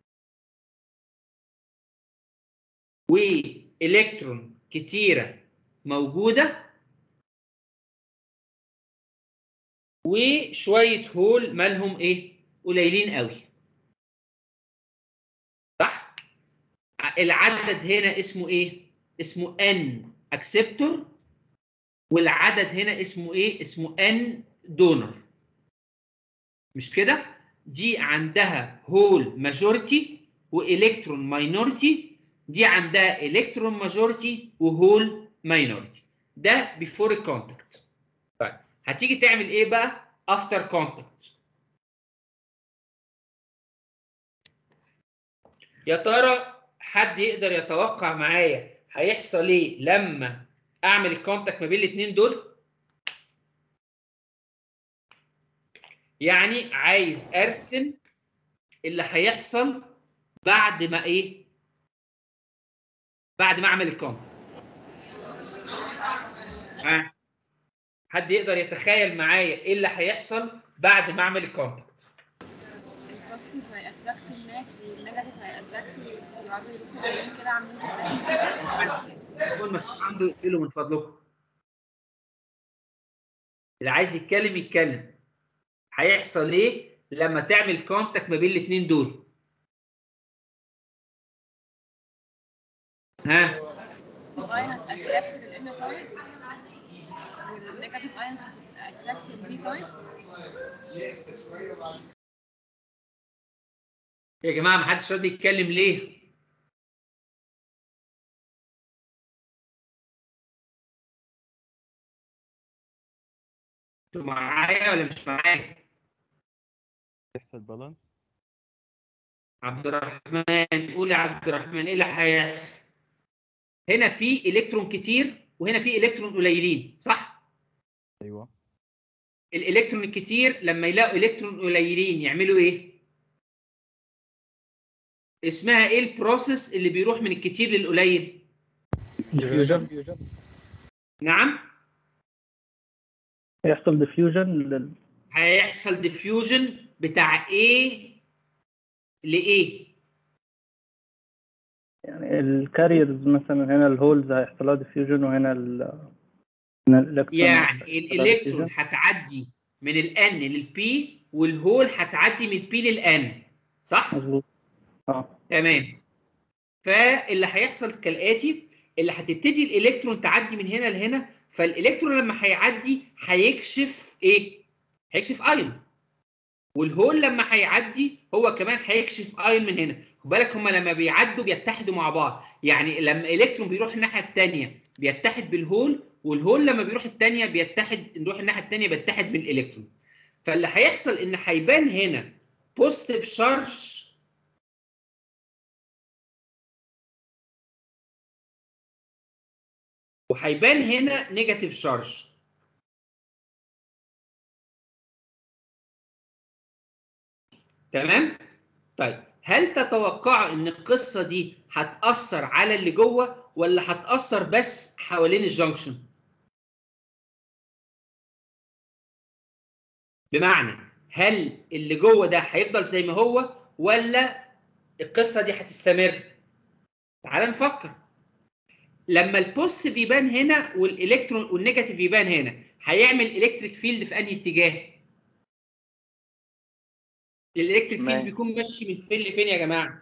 والكترون كتيره موجوده وشويه هول مالهم ايه؟ قليلين قوي. صح؟ العدد هنا اسمه ايه؟ اسمه ان اكسبتور والعدد هنا اسمه ايه؟ اسمه ان دونر. مش كده؟ دي عندها هول ماجورتي والكترون ماينورتي دي عندها الكترون ماجورتي وهول ماينورتي ده بيفور الكونتاكت طيب هتيجي تعمل ايه بقى افتر كونتاكت يا ترى حد يقدر يتوقع معايا هيحصل ايه لما اعمل الكونتاكت ما بين الاثنين دول يعني عايز ارسم اللي هيحصل بعد ما ايه بعد ما اعمل الكونتاكت ها حد يقدر يتخيل معايا ايه اللي هيحصل بعد ما اعمل الكونتاكت البوزيتيف هيأتراكت الناس والنيجاتيف هيأتراكت يقعدوا يروحوا جايين كده عاملين زي كل ما عنده يقفله من فضلكم اللي عايز يتكلم يتكلم هيحصل ايه لما تعمل كونتاكت ما بين الاثنين دول ها الاين هتأتراكت الان تايب والنيجاتيف ايونز هتأتراكت البي تايب يا جماعه ما حدش راضي يتكلم ليه انتوا معايا ولا مش معايا يحصل بالانس عبد الرحمن قول يا عبد الرحمن ايه اللي هيحصل هنا في الكترون كتير وهنا في الكترون قليلين صح ايوه الالكترون الكتير لما يلاقوا الكترون قليلين يعملوا ايه اسمها ايه البروسيس اللي بيروح من الكتير للقليل ديفيوجن نعم يحصل ديفيوجن لل هيحصل ديفيوجن بتاع ايه لايه يعني الكاريرز مثلا هنا الهولز هيحصل لها ديفيوجن وهنا ال هنا الالكترون يعني هيحصل لها الالكترون diffusion. هتعدي من الان للبي والهول هتعدي من البي للان صح مظبوط اه تمام فاللي هيحصل كالاتي اللي هتبتدي الالكترون تعدي من هنا لهنا فالالكترون لما هيعدي هيكشف ايه هيكشف ايون والهول لما هيعدي هو كمان هيكشف ايون من هنا خد بالك هما لما بيعدوا بيتحدوا مع بعض يعني لما الكترون بيروح الناحيه الثانيه بيتحد بالهول والهول لما بيروح الثانيه بيتحد نروح الناحيه الثانيه بيتحد بالالكترون فاللي هيحصل ان هيبان هنا بوزيتيف شارج وهيبان هنا نيجاتيف شارج تمام طيب هل تتوقعوا ان القصه دي هتاثر على اللي جوه ولا هتاثر بس حوالين الجنكشن بمعنى هل اللي جوه ده هيفضل زي ما هو ولا القصه دي هتستمر تعال نفكر لما البوزيتيف يبان هنا والالكترون والنيجاتيف يبان هنا هيعمل الكتريك فيلد في انهي اتجاه الالكتريك فيلد تمام. بيكون ماشي من فين لفين يا جماعه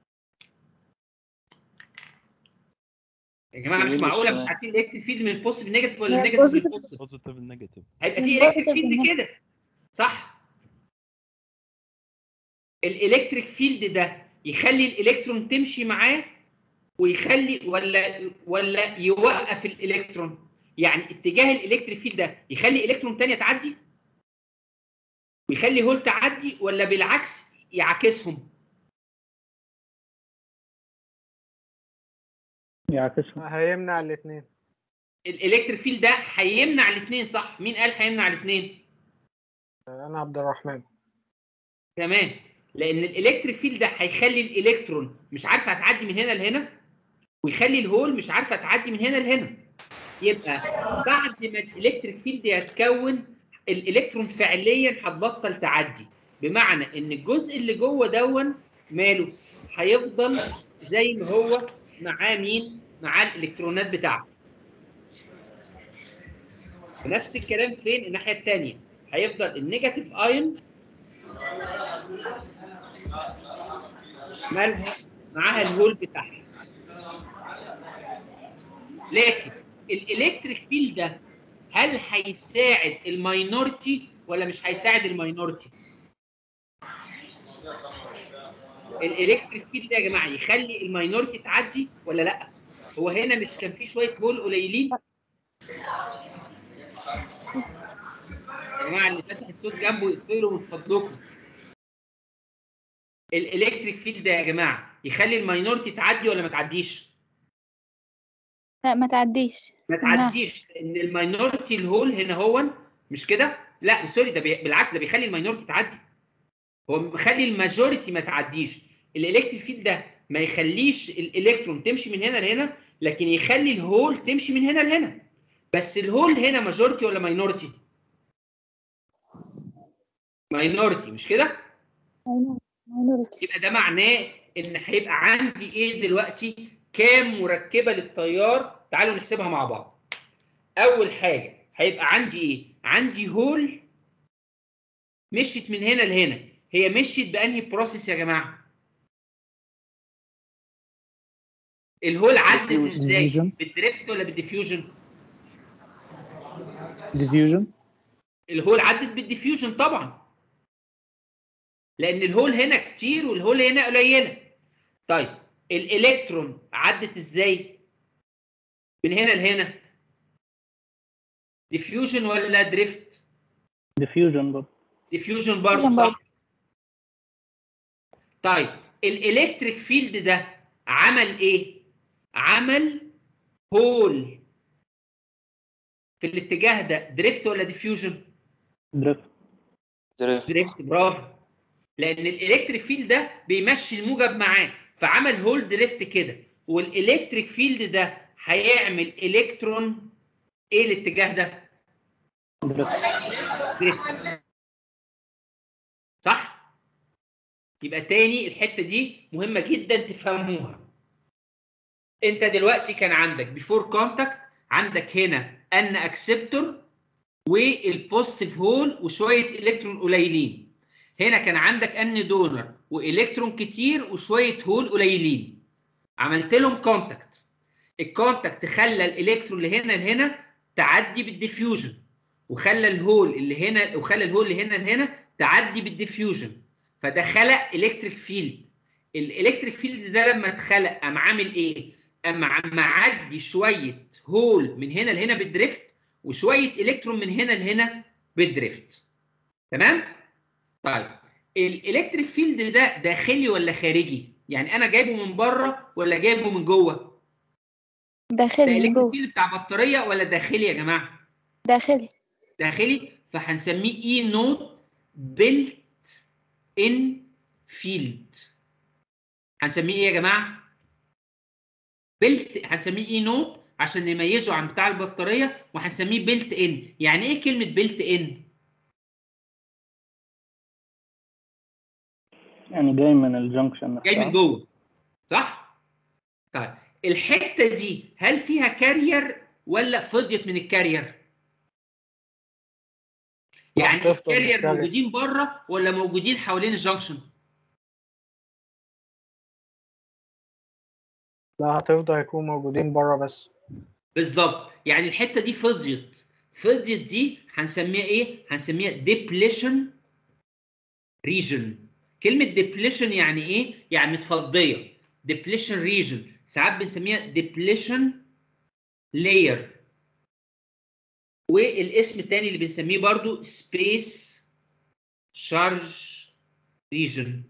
يا جماعه مش يمين معقوله مش والشمال. عارفين الالكتريك فيلد من البوزيتيف نيجاتيف ولا لا، النيجاتيف من positive. البوزيتيف بوزيتيف نيجاتيف هيبقى من في positive الكتريك فيلد لنيجاتيف. كده صح الالكتريك فيلد ده يخلي الالكترون تمشي معاه ويخلي ولا ولا يوقف الالكترون يعني اتجاه الالكتريك فيلد ده يخلي الكترون تانية تعدي ويخلي هول تعدي ولا بالعكس يعكسهم يعكسهم هيمنع الاثنين الالكتريك فيلد ده هيمنع الاثنين صح مين قال هيمنع الاثنين انا عبد الرحمن تمام لان الالكتريك فيلد ده هيخلي الالكترون مش عارفه هتعدي من هنا لهنا ويخلي الهول مش عارفه تعدي من هنا لهنا يبقى بعد ما الالكتريك فيلد يتكون الالكترون فعليا هتبطل تعدي بمعنى ان الجزء اللي جوه دون ماله هيفضل زي ما هو معاه مين معاه الالكترونات بتاعته ونفس الكلام فين الناحيه الثانيه هيفضل النيجاتيف ايون مالها معاها الهول بتاعها لكن الالكتريك فيلد ده هل هيساعد الماينورتي ولا مش هيساعد الماينورتي الالكتريك فيلد ده يا جماعه يخلي الماينورتي تعدي ولا لا هو هنا مش كان في شويه هول قليلين يا جماعه اللي فاتح الصوت جنبه يقفله من فضلكم الالكتريك فيلد ده يا جماعه يخلي الماينورتي تعدي ولا ما تعديش لا ما تعديش ما نعم. تعديش لان الماينورتي الهول هنا هو مش كده لا سوري ده بي... بالعكس ده بيخلي الماينورتي تعدي هو مخلي الماجوريتي ما تعديش الالكتريك فيلد ده ما يخليش الالكترون تمشي من هنا لهنا لكن يخلي الهول تمشي من هنا لهنا بس الهول هنا ماجوريتي ولا ماينورتي ماينورتي مش كده minority. يبقى ده معناه ان هيبقى عندي ايه دلوقتي كام مركبه للتيار تعالوا نحسبها مع بعض اول حاجه هيبقى عندي ايه عندي هول مشيت من هنا لهنا هي مشيت بانهي بروسيس يا جماعه الهول عدت Diffusion. ازاي Diffusion. بالدريفت ولا بالديفيوجن diffusion الهول عدت بالديفيوجن طبعا لان الهول هنا كتير والهول هنا قليله طيب الالكترون عدت ازاي من هنا لهنا ديفيوجن ولا دريفت ديفيوجن برضه ديفيوجن برضه Diffusion برضه. صح طيب الالكتريك فيلد ده عمل ايه عمل هول في الاتجاه ده دريفت ولا ديفيوجن دريفت دريفت برافو لان الالكتريك فيلد ده بيمشي الموجب معاه فعمل هول دريفت كده والالكتريك فيلد ده هيعمل الكترون ايه الاتجاه ده دريفت صح يبقى تاني الحته دي مهمه جدا تفهموها انت دلوقتي كان عندك بيفور كونتاكت عندك هنا ان اكسبتور والبوزيتيف هول وشويه الكترون قليلين هنا كان عندك ان دونر والكترون كتير وشويه هول قليلين عملت لهم كونتاكت الكونتاكت خلى الالكترون اللي هنا لهنا تعدي بالديفيوجن وخلى الهول اللي هنا وخلى الهول اللي هنا لهنا تعدي بالديفيوجن فده خلق الكتريك فيلد الالكتريك فيلد ده لما اتخلق قام عامل ايه؟ قام معدي شويه هول من هنا لهنا بالدريفت وشويه الكترون من هنا لهنا بالدريفت تمام؟ طيب الالكتريك فيلد ده داخلي ولا خارجي؟ يعني انا جايبه من بره ولا جايبه من جوه؟ ده داخلي من الالكتريك جوه فيلد بتاع بطاريه ولا داخلي يا جماعه؟ داخلي داخلي فهنسميه اي نوت بيلت ان فيلد هنسميه ايه يا جماعه؟ بيلت هنسميه اي نوت عشان نميزه عن بتاع البطاريه وهنسميه بيلت ان يعني ايه كلمه بيلت ان؟ يعني جاي من الجنكشن جاي من نفسها. جوه صح؟ طيب الحته دي هل فيها كارير ولا فضيت من الكارير؟ يعني هتفضل الكارير بالكارير. موجودين بره ولا موجودين حوالين الجنكشن؟ لا هتفضل يكونوا موجودين بره بس بالظبط يعني الحته دي فضيت فضيت دي هنسميها ايه هنسميها ديبليشن ريجن كلمه ديبليشن يعني ايه يعني متفضيه ديبليشن ريجن ساعات بنسميها ديبليشن لاير والاسم الثاني اللي بنسميه برضو سبيس شارج ريجن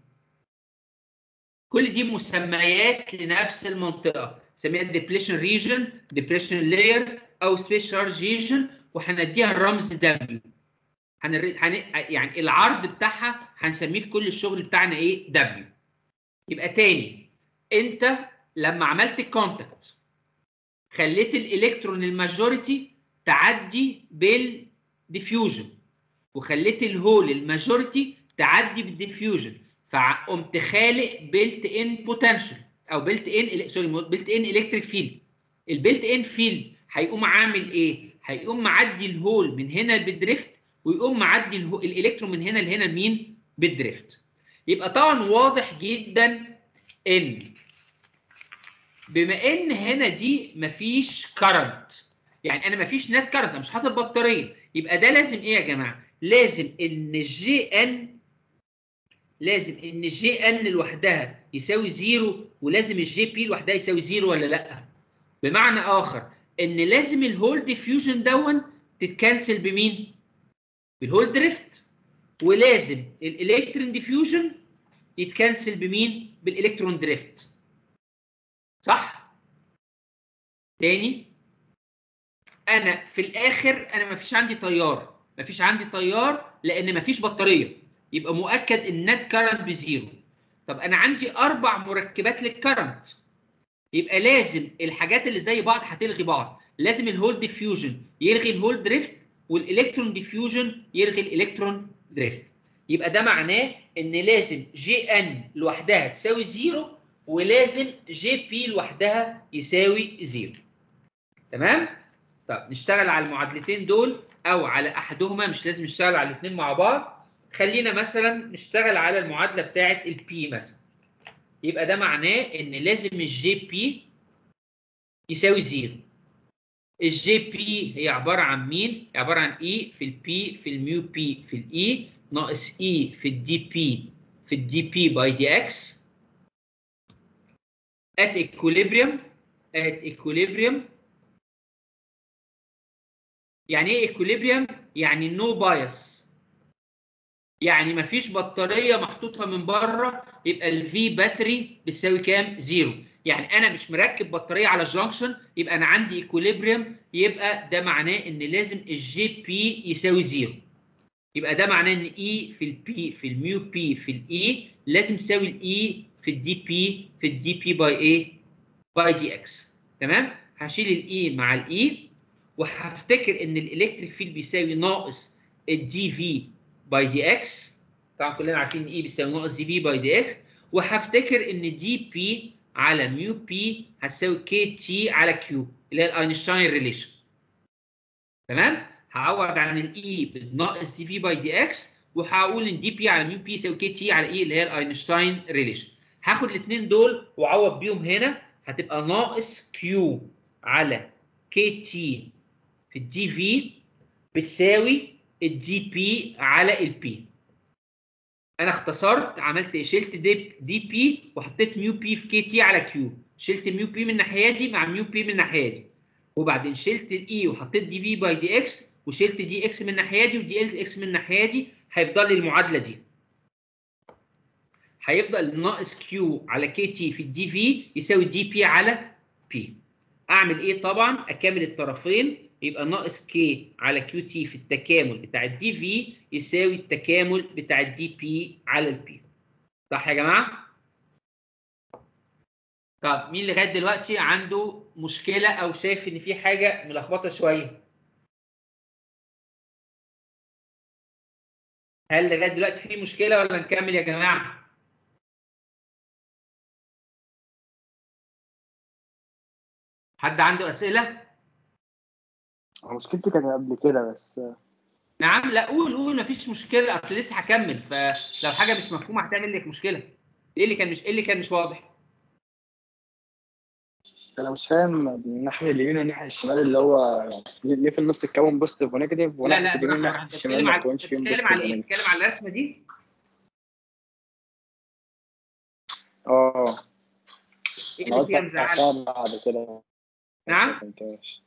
كل دي مسميات لنفس المنطقه سميها ديبليشن ريجن ديبليشن لاير او سبيس شارج ريجن وهنديها الرمز دبليو هنر... هن... يعني العرض بتاعها هنسميه في كل الشغل بتاعنا ايه دبليو يبقى تاني انت لما عملت الكونتاكت خليت الالكترون الماجوريتي تعدي بالديفيوجن وخليت الهول الماجوريتي تعدي بالديفيوجن فقمت خالق بيلت ان بوتنشال او بيلت ان سوري بيلت ان الكتريك فيلد البيلت ان فيلد هيقوم عامل ايه هيقوم معدي الهول من هنا بالدريفت ويقوم معدي الهو... الالكترون من هنا لهنا مين بالدريفت يبقى طبعا واضح جدا ان بما ان هنا دي مفيش كرنت يعني انا مفيش نت كرنت انا مش حاطط بطاريه يبقى ده لازم ايه يا جماعه لازم ان الجي ان لازم ان الجي ان لوحدها يساوي زيرو ولازم الجي بي لوحدها يساوي زيرو ولا لا بمعنى اخر ان لازم الهول ديفيوجن دون تتكنسل بمين بالهول دريفت ولازم الالكترون ديفيوجن يتكنسل بمين بالالكترون دريفت صح تاني انا في الاخر انا ما فيش عندي تيار ما فيش عندي تيار لان ما فيش بطاريه يبقى مؤكد النت كارنت بزيرو طب انا عندي اربع مركبات للكرنت يبقى لازم الحاجات اللي زي بعض هتلغي بعض لازم الهول ديفيوجن يلغي الهول دريفت والالكترون ديفيوجن يلغي الالكترون دريفت يبقى ده معناه ان لازم جي ان لوحدها تساوي زيرو ولازم جي بي لوحدها يساوي زيرو تمام طب نشتغل على المعادلتين دول او على احدهما مش لازم نشتغل على الاثنين مع بعض خلينا مثلا نشتغل على المعادله بتاعه البي مثلا يبقى ده معناه ان لازم الجي بي يساوي زيرو الجي بي هي عباره عن مين؟ هي عباره عن اي في البي في الميو بي في الاي ناقص اي في الدي بي في الدي بي باي دي اكس at equilibrium at equilibrium يعني ايه equilibrium؟ يعني نو no بايس يعني مفيش بطاريه محطوطه من بره يبقى الفي باتري بتساوي كام؟ زيرو يعني انا مش مركب بطاريه على الجنكشن يبقى انا عندي ايكوليبريم يبقى ده معناه ان لازم الجي بي يساوي زيرو يبقى ده معناه ان اي في البي في الميو بي في الاي لازم تساوي الاي في الدي بي في الدي بي باي ايه باي دي اكس تمام هشيل الاي مع الاي وهفتكر ان الالكتريك فيلد بيساوي ناقص الدي في باي دي اكس طبعا كلنا عارفين ان اي بيساوي ناقص دي في باي دي اكس وهفتكر ان دي بي على ميو بي هتساوي كي تي على كيو اللي هي الاينشتاين ريليشن تمام هعوض عن الاي بناقص دي في باي دي اكس وهقول ان دي بي على ميو بي يساوي كي تي على اي اللي هي الاينشتاين ريليشن هاخد الاثنين دول واعوض بيهم هنا هتبقى ناقص كيو على كي تي في الدي في بتساوي الدي بي على البي انا اختصرت عملت إيه؟ شلت دي, دي بي وحطيت ميو بي في كي تي على كيو شلت ميو بي من الناحيه دي مع ميو بي من الناحيه دي وبعدين شلت الاي وحطيت دي في باي دي اكس وشلت دي اكس من الناحيه دي ودي اكس من الناحيه دي هيفضل لي المعادله دي هيفضل ناقص كيو على كي تي في الدي في يساوي دي بي على بي اعمل ايه طبعا اكامل الطرفين يبقى ناقص كي على كيو تي في التكامل بتاع الدي في يساوي التكامل بتاع الدي بي على البي صح يا جماعه طب مين لغايه دلوقتي عنده مشكله او شايف ان في حاجه ملخبطه شويه هل لغايه دلوقتي في مشكله ولا نكمل يا جماعه حد عنده اسئله هو مشكلتي كانت قبل كده بس نعم لا قول قول مفيش مشكله اصل لسه هكمل فلو حاجه مش مفهومه هتعمل لك مشكله ايه اللي كان مش ايه اللي كان مش واضح انا مش فاهم الناحيه اليمين والناحيه الشمال اللي هو ليه في النص اتكون بوزيتيف ونيجاتيف لا وناحيه لا اليمين براحتك. وناحيه الشمال بتتكلم ما على تكونش فيهم بتتكلم بوزيتيف على ايه ونيجاتيف بتتكلم على الرسمه دي اه ايه انا اللي قلت فيها مزعلك هحطها بعد كده نعم ما فهمتهاش.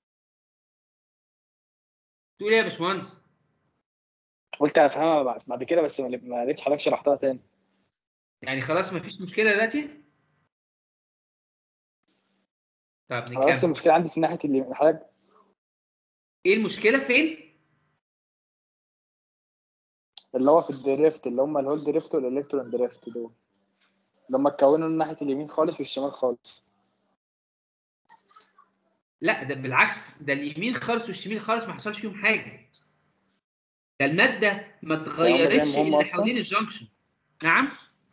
تقول ايه يا باشمهندس قلت هفهمها بعد بعد كده بس ما ما لقيتش حضرتك شرحتها تاني يعني خلاص مفيش مشكله دلوقتي طب انا بس نكمل المشكله عندي في ناحيه اليمين حضرتك ايه المشكله فين اللي هو في الدريفت اللي هم الهول دريفت والالكترون دريفت دول اللي هم اتكونوا من ناحيه اليمين خالص والشمال خالص لا ده بالعكس ده اليمين خالص والشمال خالص ما حصلش فيهم حاجه ده الماده ما اتغيرتش زي ما هم الا أصلاً؟ حوالين الجنكشن نعم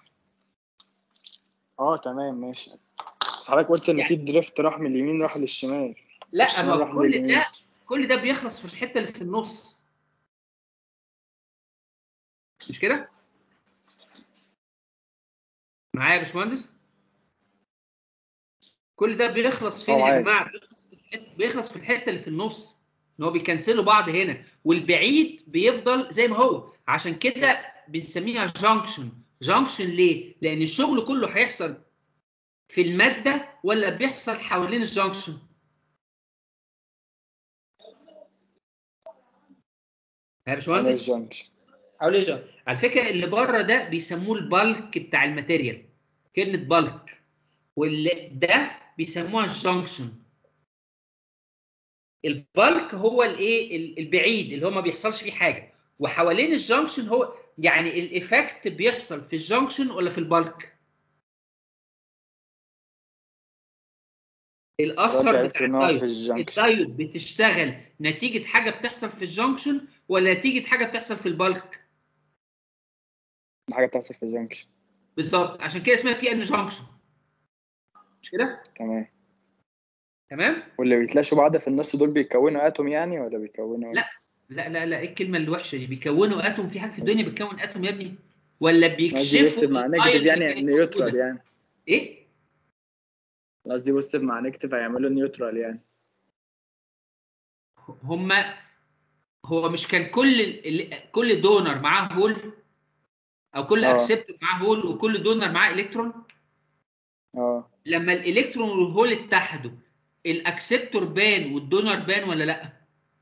اه تمام ماشي بس حضرتك قلت ان يعني- في دريفت راح من اليمين راح للشمال لا الشمال راح ما كل لليمين. ده كل ده بيخلص في الحته اللي في النص مش كده معايا يا باشمهندس كل ده بيخلص فين اه يا معاك. جماعه بيخلص في الحته بيخلص في الحته اللي في النص ان هو بيكنسلوا بعض هنا والبعيد بيفضل زي ما هو عشان كده بنسميها جانكشن جانكشن ليه لان الشغل كله هيحصل في الماده ولا بيحصل حوالين الجانكشن يا على باشمهندس الجنكشن حوالين الجانكشن على فكره اللي بره ده بيسموه البالك بتاع الماتيريال كلمه بالك واللي ده بيسموها الجانكشن البالك هو الايه ال- البعيد اللي هو ما بيحصلش فيه حاجه وحوالين الجانكشن هو يعني الايفكت بيحصل في الجانكشن ولا في البالك الاثر دلوقتي عرفت بتاع ان هو في الدايود الجنكشن الدايود بتشتغل نتيجه حاجه بتحصل في الجانكشن ولا نتيجه حاجه بتحصل في البالك حاجه بتحصل في الجنكشن بالظبط عشان كده اسمها بي ان جانكشن مش كده تمام تمام واللي بيتلاشوا بعض في النص دول بيكونوا اتوم يعني ولا بيكونوا لا. لا لا لا ايه الكلمه الوحشه دي بيكونوا اتوم في حاجه في الدنيا بتكون اتوم يا ابني ولا قصدي بيكشفوا بوزيتيف مع الآيون نيجاتيف اللي يعني كانت نيوترال موجودة؟ يعني ايه قصدي بوزيتيف مع نيجاتيف هيعملوا نيوترال يعني هما هو مش كان كل ال- كل دونر معاه هول او كل اه. اكسبتور معاه هول وكل دونر معاه الكترون اه لما الالكترون والهول اتحدوا الاكسبتور بان والدونر بان ولا لا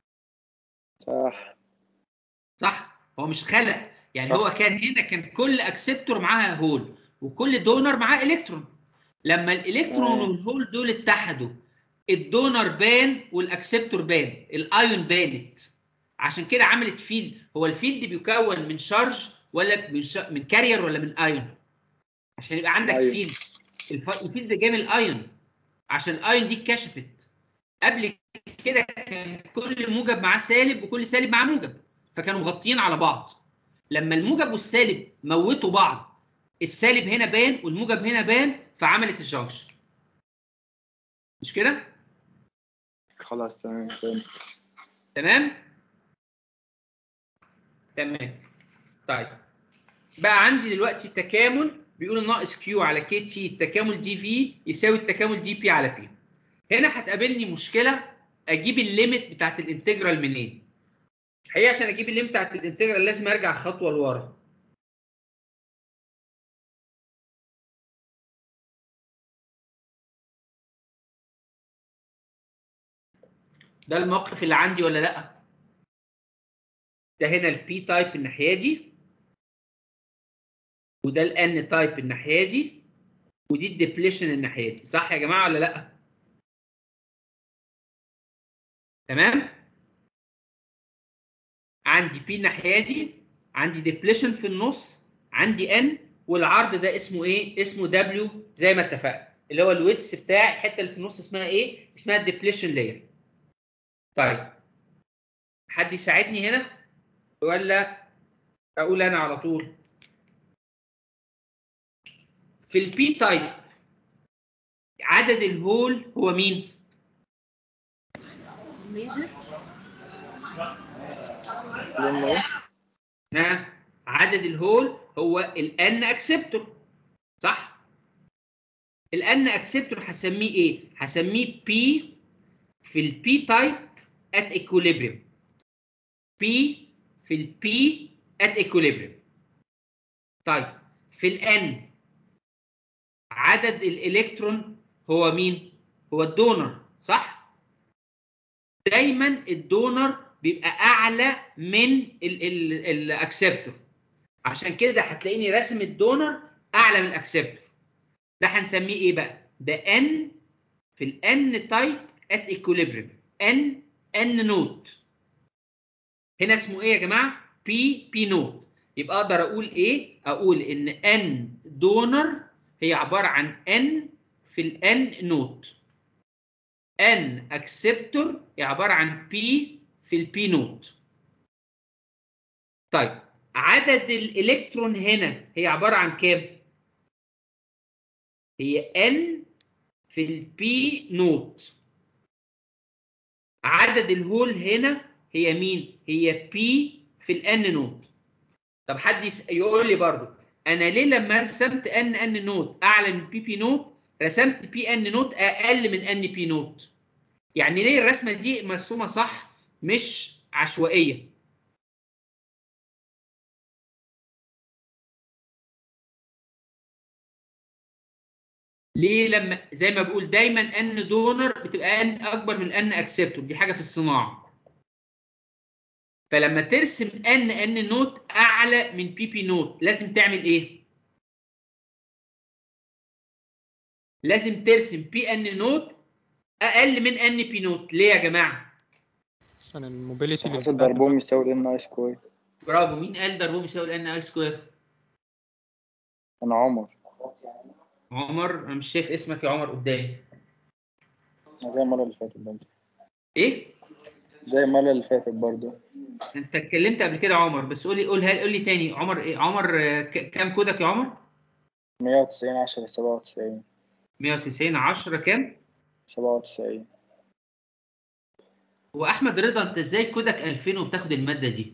صح صح هو مش خلق يعني صح. هو كان هنا كان كل اكسبتور معاها هول وكل دونر معاه الكترون لما الالكترون تمام. والهول دول اتحدوا الدونر بان والاكسبتور بان الايون بانت عشان كده عملت فيلد هو الفيلد بيكون من شارج ولا من, ش... من كارير ولا من ايون عشان يبقى عندك أيون. فيلد الف... الفيلد جاي من الايون عشان الايون دي اتكشفت قبل كده كان كل موجب معاه سالب وكل سالب معاه موجب فكانوا مغطيين على بعض لما الموجب والسالب موتوا بعض السالب هنا بان والموجب هنا بان فعملت الجنكشن مش كده خلاص تمام فهمت تمام تمام طيب بقى عندي دلوقتي تكامل بيقول ناقص كيو على كي تي التكامل دي في يساوي التكامل دي بي على بي هنا هتقابلني مشكله اجيب الليميت بتاعت الانتجرال منين الحقيقه عشان اجيب الليميت بتاعت الانتجرال لازم ارجع خطوه لورا ده الموقف اللي عندي ولا لا ده هنا البي تايب الناحيه دي وده الان تايب الناحيه دي ودي الديبليشن الناحيه دي صح يا جماعه ولا لا تمام عندي بي الناحيه دي عندي ديبليشن في النص عندي ان والعرض ده اسمه ايه اسمه دبليو زي ما اتفقنا اللي هو الويتس بتاع الحته اللي في النص اسمها ايه اسمها الديبليشن لاير طيب حد يساعدني هنا ولا اقول انا على طول في البي تايب عدد الهول هو مين ميجر لأن إيه؟ ها عدد الهول هو الان اكسبتور صح الان اكسبتور هسميه ايه هسميه بي في البي تايب ات ايكوليبريم بي في البي ات ايكوليبريم طيب في الان عدد الالكترون هو مين هو الدونر صح دايما الدونر بيبقى اعلى من الاكسبتور عشان كده هتلاقيني راسم الدونر اعلى من الاكسبتور ده هنسميه ايه بقى ده ان في الان تايب ات ايكوليبريم ان ان نوت هنا اسمه ايه يا جماعه بي بي نوت يبقى اقدر اقول ايه اقول ان ان دونر هي عباره عن ان في الان نوت ان اكسبتور هي عباره عن بي في البي نوت طيب عدد الالكترون هنا هي عباره عن كام هي ان في البي نوت عدد الهول هنا هي مين هي بي في الان نوت طب حد يس- يقول لي برضو انا ليه لما رسمت ان ان نوت اعلى من بي بي نوت رسمت بي ان نوت اقل من ان بي نوت يعني ليه الرسمه دي مرسومه صح مش عشوائيه ليه لما زي ما بقول دايما ان دونر بتبقى ان اكبر من ان اكسبتور دي حاجه في الصناعه فلما ترسم ان ان نوت اعلى من بي بي نوت لازم تعمل ايه لازم ترسم بي ان نوت اقل من ان بي نوت ليه يا جماعه عشان الموبيليتي اللي حسب بتاعت ضربهم يساوي ال اي سكوير برافو مين قال ضربهم يساوي ان اي سكوير أنا عمر عمر انا مش شايف اسمك يا عمر قدامي زي المرة اللي فاتت برضه ايه زي المرة اللي فاتت برضه انت اتكلمت قبل كده يا عمر بس قولي قولها قول لي تاني عمر ايه عمر آه، ك- كام كودك يا عمر 190 10 97 190 10 كام 97 هو احمد رضا انت ازاي كودك 2000 وبتاخد الماده دي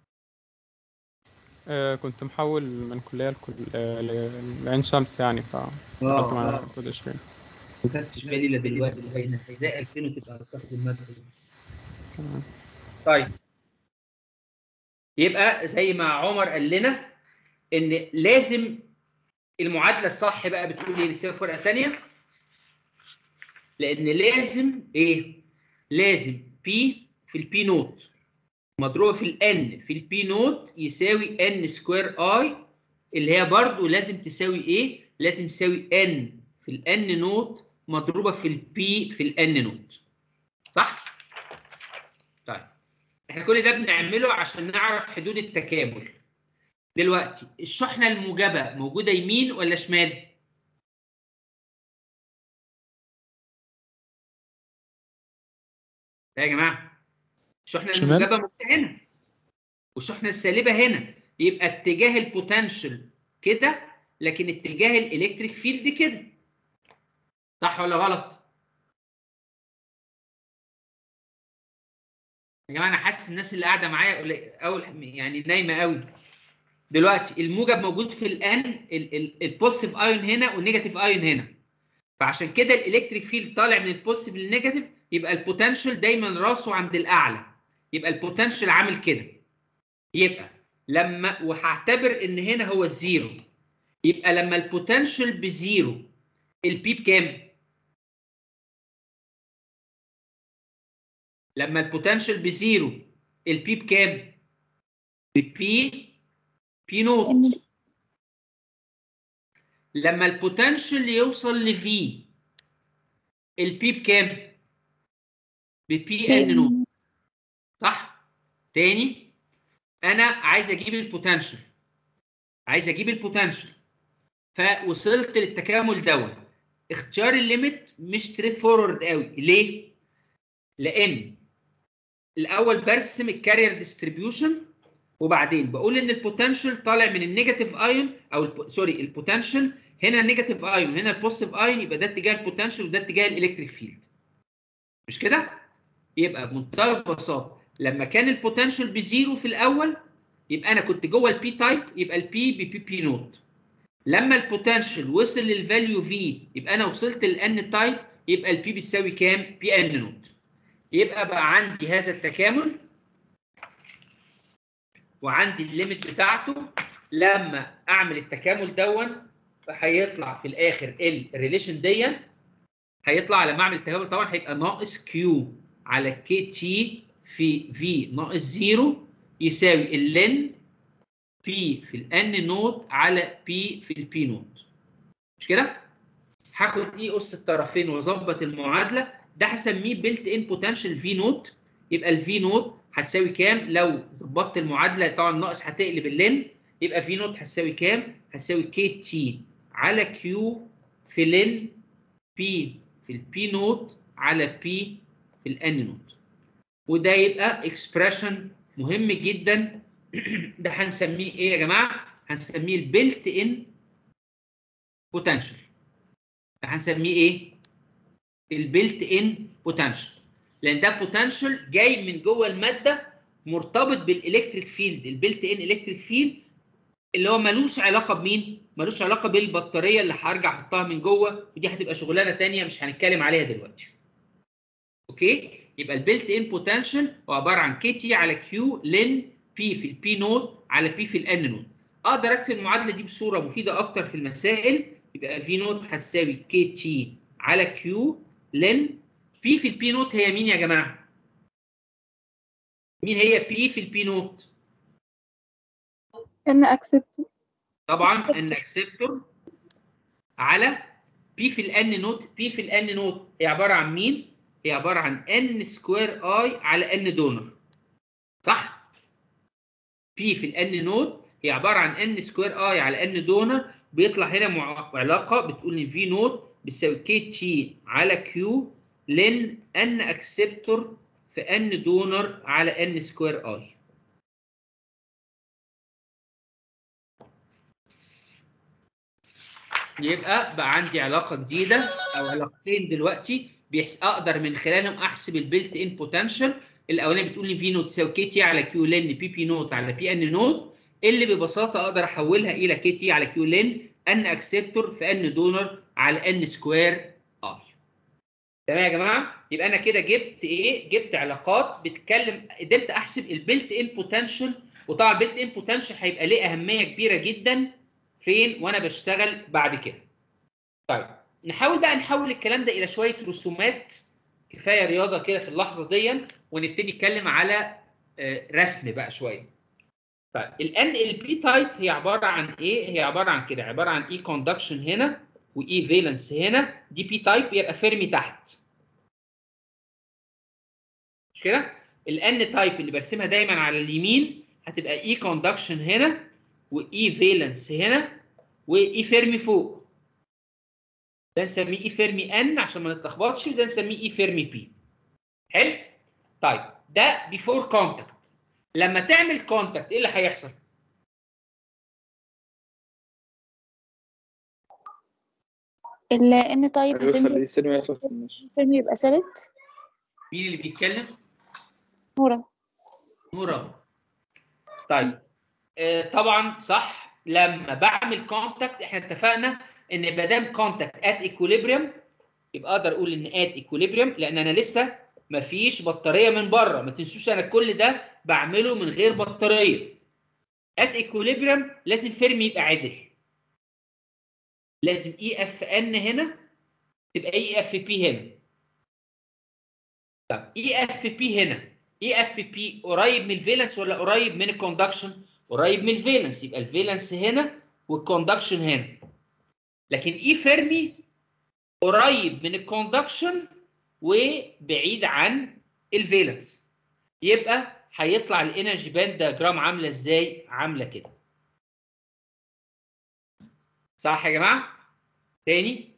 آه كنت محول من كلية لكل... آه ل- لعين شمس يعني فدخلت مع كود 20 ما خدتش بالي الا دلوقتي باينه ازاي 2000 وتبقى بتاخد الماده دي تمام طيب يبقى زي ما عمر قال لنا ان لازم المعادله الصح بقى بتقول ايه نكتبها في ورقه ثانيه لان لازم ايه لازم بي في البي نوت مضروبه في الان في البي نوت يساوي ان سكوير اي اللي هي برضو لازم تساوي ايه لازم تساوي ان في الان نوت مضروبه في البي في الان نوت صح طيب احنا كل ده بنعمله عشان نعرف حدود التكامل دلوقتي الشحنه الموجبه موجوده يمين ولا شمال يا جماعه الشحنه شمال. الموجبه موجوده هنا والشحنه السالبه هنا يبقى اتجاه البوتنشال كده لكن اتجاه الالكتريك فيلد كده صح ولا غلط يا جماعه انا حاسس الناس اللي قاعده معايا قليل- اول يعني نايمه قوي دلوقتي الموجب موجود في الان البوزيتيف ايون هنا والنيجاتيف ايون هنا فعشان كده الالكتريك فيلد طالع من البوزيتيف للنيجاتيف يبقى البوتنشال دايما راسه عند الاعلى يبقى البوتنشال عامل كده يبقى لما وهعتبر ان هنا هو الزيرو يبقى لما البوتنشال بزيرو البي بكام؟ لما البوتنشال بزيرو البي بكام؟ ببي بي نوت إن دي- لما البوتنشال يوصل لفي البي بكام؟ ببي ان نوت صح؟ تاني انا عايز اجيب البوتنشال عايز اجيب البوتنشال فوصلت للتكامل دون اختيار الليميت مش ستريت فورورد قوي ليه؟ لان الاول برسم الكارير ديستريبيوشن وبعدين بقول ان البوتنشال طالع من النيجاتيف ايون او الب... سوري البوتنشال هنا النيجاتيف ايون هنا البوزيتيف ايون يبقى ده اتجاه البوتنشال وده اتجاه الالكتريك فيلد مش كده؟ يبقى بمنتهى البساطه لما كان البوتنشال بزيرو في الاول يبقى انا كنت جوه البي تايب يبقى البي ببي بي نوت لما البوتنشال وصل للفاليو في يبقى انا وصلت للان تايب يبقى البي بيساوي كام؟ بي ان نوت يبقى بقى عندي هذا التكامل وعندي الليميت بتاعته لما اعمل التكامل دون هيطلع في الاخر الريليشن دي هيطلع لما اعمل التكامل طبعا هيبقى ناقص كيو على كي تي في في ناقص زيرو يساوي اللين بي في الان نوت على بي في البي نوت مش كده؟ هاخد اي اس الطرفين واظبط المعادله ده هسميه بيلت ان بوتنشال في نوت يبقى الفي نوت هتساوي كام لو ظبطت المعادله طبعا ناقص هتقلب اللين يبقى في نوت هتساوي كام؟ هتساوي كي تي على كيو في لين بي في البي نوت على بي في الان نوت وده يبقى اكسبريشن مهم جدا ده هنسميه ايه يا جماعه؟ هنسميه البيلت ان بوتنشال هنسميه ايه؟ البيلت ان بوتنشال لان ده بوتنشال جاي من جوه الماده مرتبط بالالكتريك فيلد البيلت ان الكتريك فيلد اللي هو ملوش علاقه بمين؟ ملوش علاقه بالبطاريه اللي هرجع احطها من جوه ودي هتبقى شغلانه ثانيه مش هنتكلم عليها دلوقتي. اوكي؟ يبقى البيلت ان بوتنشال هو عباره عن كي تي على كيو لين بي في البي نوت على بي في الان نوت. اقدر اكتب المعادله دي بصوره مفيده اكتر في المسائل يبقى في نوت هتساوي كي تي على كيو لين بي في البي نوت هي مين يا جماعه؟ مين هي بي في البي نوت؟ إن أكسبت طبعا ان اكسبتور على بي في الان نوت بي في الان نوت هي عباره عن مين؟ هي عباره عن ان سكوير اي على ان دونر صح؟ بي في الان نوت هي عباره عن ان سكوير اي على ان دونر بيطلع هنا مع- علاقه بتقول ان في نوت بتساوي كي تي على كيو لن ان اكسبتور في ان دونر على ان سكوير اي يبقى بقى عندي علاقه جديده او علاقتين دلوقتي بيحس اقدر من خلالهم احسب البيلت ان بوتنشال الاولانيه بتقول لي في نوت تساوي كي تي على كيو لن بي بي نوت على بي ان نوت اللي ببساطه اقدر احولها الى كي تي على كيو لن ان اكسبتور في ان دونر على ان سكوير اي تمام يا جماعه يبقى انا كده جبت ايه جبت علاقات بتتكلم قدرت احسب البيلت ان بوتنشال وطبعا البيلت ان بوتنشال هيبقى ليه اهميه كبيره جدا فين وانا بشتغل بعد كده طيب نحاول بقى نحول الكلام ده الى شويه رسومات كفايه رياضه كده في اللحظه دي ونبتدي نتكلم على آه، رسم بقى شويه طيب الان ال بي تايب هي عباره عن ايه هي عباره عن كده عباره عن اي كوندكشن هنا واي فالنس هنا دي بي تايب يبقى فيرمي تحت مش كده الان تايب اللي برسمها دايما على اليمين هتبقى اي كوندكشن هنا واي فالنس هنا واي فيرمي فوق ده نسميه اي فيرمي ان عشان ما نتلخبطش وده نسميه اي فيرمي بي حلو طيب ده بيفور كونتاكت لما تعمل كونتاكت ايه اللي هيحصل ال ان طيب هيوصل هتنزل للسيرم يوصل في النص الفيلم يبقى ثابت مين اللي بيتكلم نورا نورا طيب آه طبعا صح لما بعمل كونتاكت احنا اتفقنا ان ما دام كونتاكت ات ايكوليبريم يبقى اقدر اقول ان ات ايكوليبريم لان انا لسه ما فيش بطاريه من بره ما تنسوش انا كل ده بعمله من غير بطاريه ات ايكوليبريم لازم فيرمي يبقى عدل لازم اي اف ان هنا تبقى اي اف بي هنا طب اي اف بي هنا اي اف بي قريب من الفالنس ولا قريب من الكوندكشن قريب من الفالنس يبقى الفالنس هنا والكوندكشن هنا لكن اي فيرمي قريب من الكوندكشن وبعيد عن الفالنس يبقى هيطلع الانرجي باند دياجرام عامله ازاي عامله كده صح يا جماعه تاني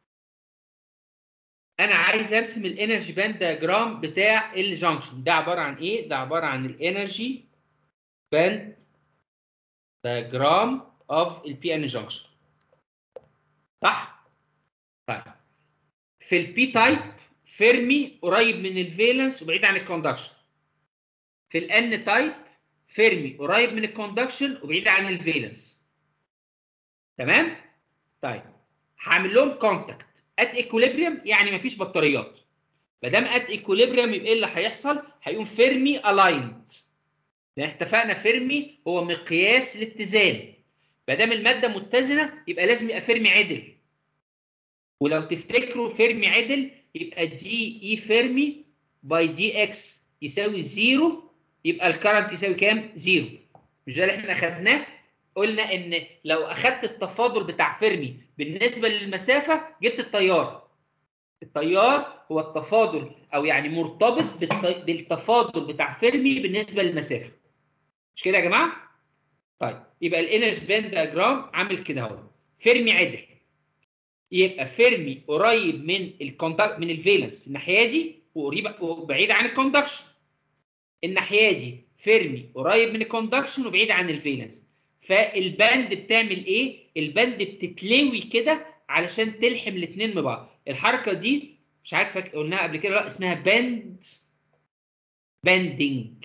انا عايز ارسم الانرجي باند دياجرام بتاع الجنكشن ده عباره عن ايه ده عباره عن الانرجي باند دياجرام اوف البي ان جنكشن صح طيب في البي تايب فيرمي قريب من الفالنس وبعيد عن الكوندكشن في الان تايب فيرمي قريب من الكوندكشن وبعيد عن الفالنس تمام طيب هعمل لهم كونتاكت ات ايكوليبريم يعني مفيش بطاريات ما دام ات ايكوليبريم يبقى ايه اللي هيحصل هيقوم فيرمي الايند لان اتفقنا فيرمي هو مقياس الاتزان ما دام الماده متزنه يبقى لازم يبقى فيرمي عدل ولو تفتكروا فيرمي عدل يبقى دي اي فيرمي باي دي اكس يساوي زيرو يبقى الكرنت يساوي كام؟ زيرو مش ده اللي احنا اخدناه؟ قلنا ان لو اخدت التفاضل بتاع فيرمي بالنسبه للمسافه جبت التيار التيار هو التفاضل او يعني مرتبط بالت- بالتفاضل بتاع فيرمي بالنسبه للمسافه مش كده يا جماعه طيب يبقى الانرجي باند دياجرام عامل كده اهو فيرمي عدل يبقى فيرمي قريب من الكونتاكت من الفالنس الناحيه دي وقريب وبعيد عن الكوندكشن الناحيه دي فيرمي قريب من الكوندكشن وبعيد عن الفالنس فالباند بتعمل ايه الباند بتتلوي كده علشان تلحم الاثنين ببعض الحركه دي مش عارف فاك- قلناها قبل كده لا اسمها باند باندنج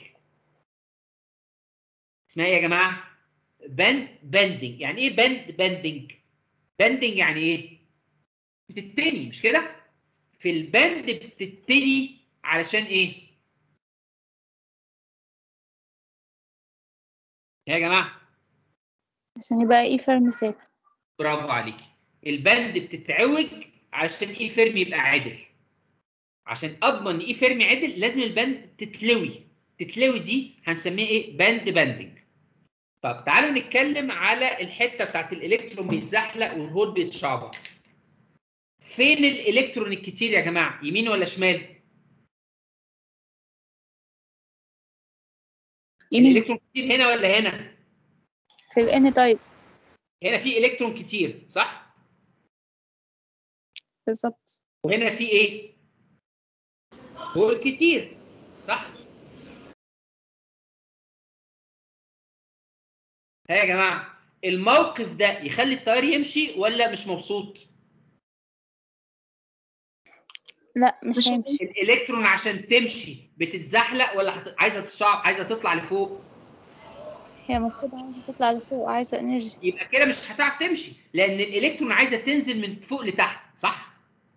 اسمها ايه يا جماعه باند باندنج يعني ايه باند باندنج باندنج يعني ايه بتتني مش كده في الباند بتتني علشان ايه يا جماعه عشان يبقى ايه فرم ثابت برافو عليكي البند بتتعوج عشان ايه فيرمي يبقى عادل عشان اضمن ان ايه فيرمي عادل لازم البند تتلوي تتلوي دي هنسميها ايه باند باندنج طب تعالوا نتكلم على الحته بتاعت الالكترون بيتزحلق والهول بيتشعبط فين الالكترون الكتير يا جماعه يمين ولا شمال يمين الالكترون كتير هنا ولا هنا في الان طيب هنا في الكترون كتير صح بالظبط وهنا في ايه هول كتير صح ها يا جماعه الموقف ده يخلي التيار يمشي ولا مش مبسوط لا مش هيمشي الالكترون عشان تمشي بتتزحلق ولا هت... عايزه تشعب عايزه تطلع لفوق هي المفروض عايزة تطلع لفوق عايزة انرجي يبقى كده مش هتعرف تمشي لان الالكترون عايزه تنزل من فوق لتحت صح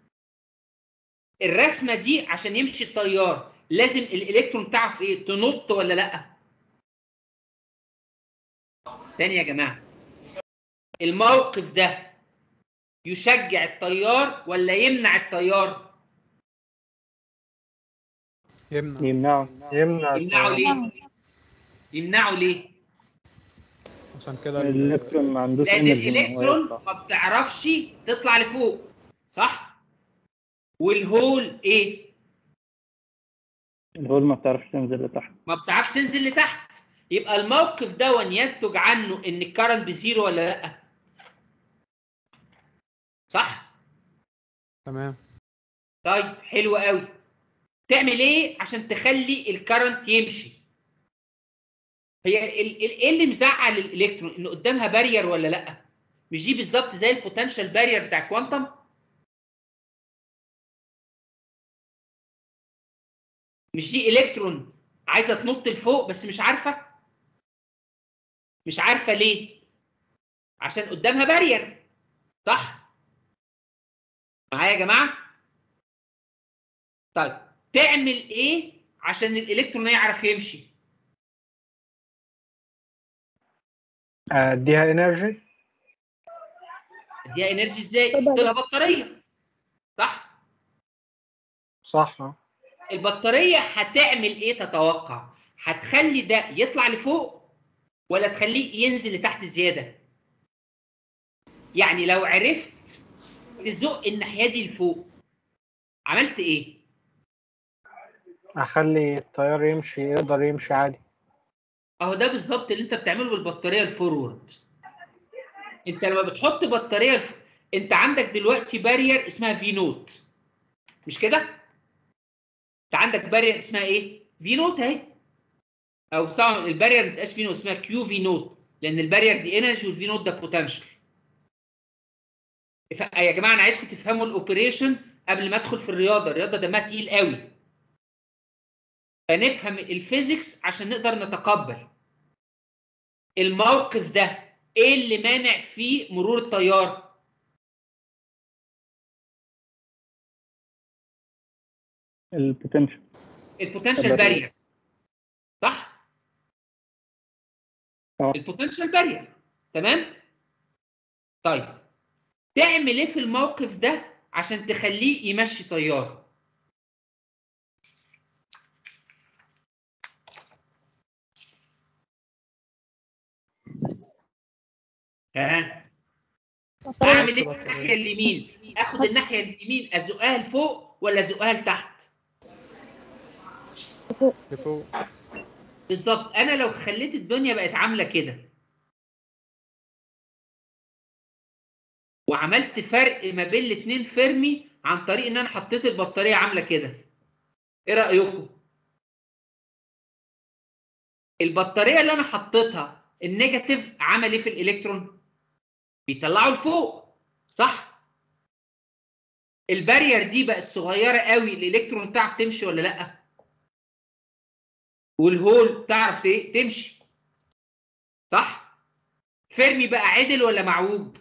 الرسمه دي عشان يمشي التيار لازم الالكترون تعرف ايه تنط ولا لا تاني يا جماعه الموقف ده يشجع التيار ولا يمنع التيار يمنع يمنعه يمنع يمنعه ليه يمنعه ليه عشان كده ال- الالكترون ما عندوش لان انرجي إن هو الالكترون يطلع. ما بتعرفش تطلع لفوق صح والهول ايه الهول ما بتعرفش تنزل لتحت ما بتعرفش تنزل لتحت يبقى الموقف ده ينتج عنه ان الكرنت بزيرو ولا لا صح تمام طيب حلو قوي تعمل ايه عشان تخلي الكرنت يمشي هي ال- ال- ايه اللي مزعل الالكترون ان قدامها بارير ولا لا مش دي بالظبط زي البوتنشال بارير بتاع كوانتم مش دي الكترون عايزه تنط لفوق بس مش عارفه مش عارفه ليه عشان قدامها بارير صح معايا يا جماعه طيب تعمل ايه عشان الالكترون يعرف يمشي اديها انرجي اديها انرجي ازاي طبعاً. قلت لها بطاريه صح صح آه. البطاريه هتعمل ايه تتوقع هتخلي ده يطلع لفوق ولا تخليه ينزل لتحت زياده يعني لو عرفت تزق الناحيه دي لفوق عملت ايه اخلي التيار يمشي يقدر يمشي عادي اهو ده بالظبط اللي انت بتعمله بالبطاريه الفورورد انت لما بتحط بطاريه الف... انت عندك دلوقتي بارير اسمها في نوت مش كده انت عندك بارير اسمها ايه في نوت اهي او صعب البارير ما تبقاش في نوت اسمها كيو في نوت لان البارير دي انرجي والفي نوت ده بوتنشال ف... يا جماعه انا عايزكم تفهموا الاوبريشن قبل ما ادخل في الرياضه الرياضه دمها تقيل قوي فنفهم الفيزيكس عشان نقدر نتقبل الموقف ده ايه اللي مانع فيه مرور التيار البوتنشال البوتنشال البارير. بارير صح اه. البوتنشال بارير تمام طيب تعمل ايه في الموقف ده عشان تخليه يمشي تيار ها اعمل ايه في الناحيه اليمين اخد الناحيه اليمين ازقها لفوق ولا ازقها لتحت لفوق بالظبط انا لو خليت الدنيا بقت عامله كده وعملت فرق ما بين الاثنين فيرمي عن طريق ان انا حطيت البطاريه عامله كده ايه رايكم البطاريه اللي انا حطيتها النيجاتيف عمل ايه في الالكترون بيطلعه لفوق صح البارير دي بقت صغيره قوي الالكترون تعرف تمشي ولا لا والهول تعرف ت- تمشي صح فيرمي بقى عدل ولا معوج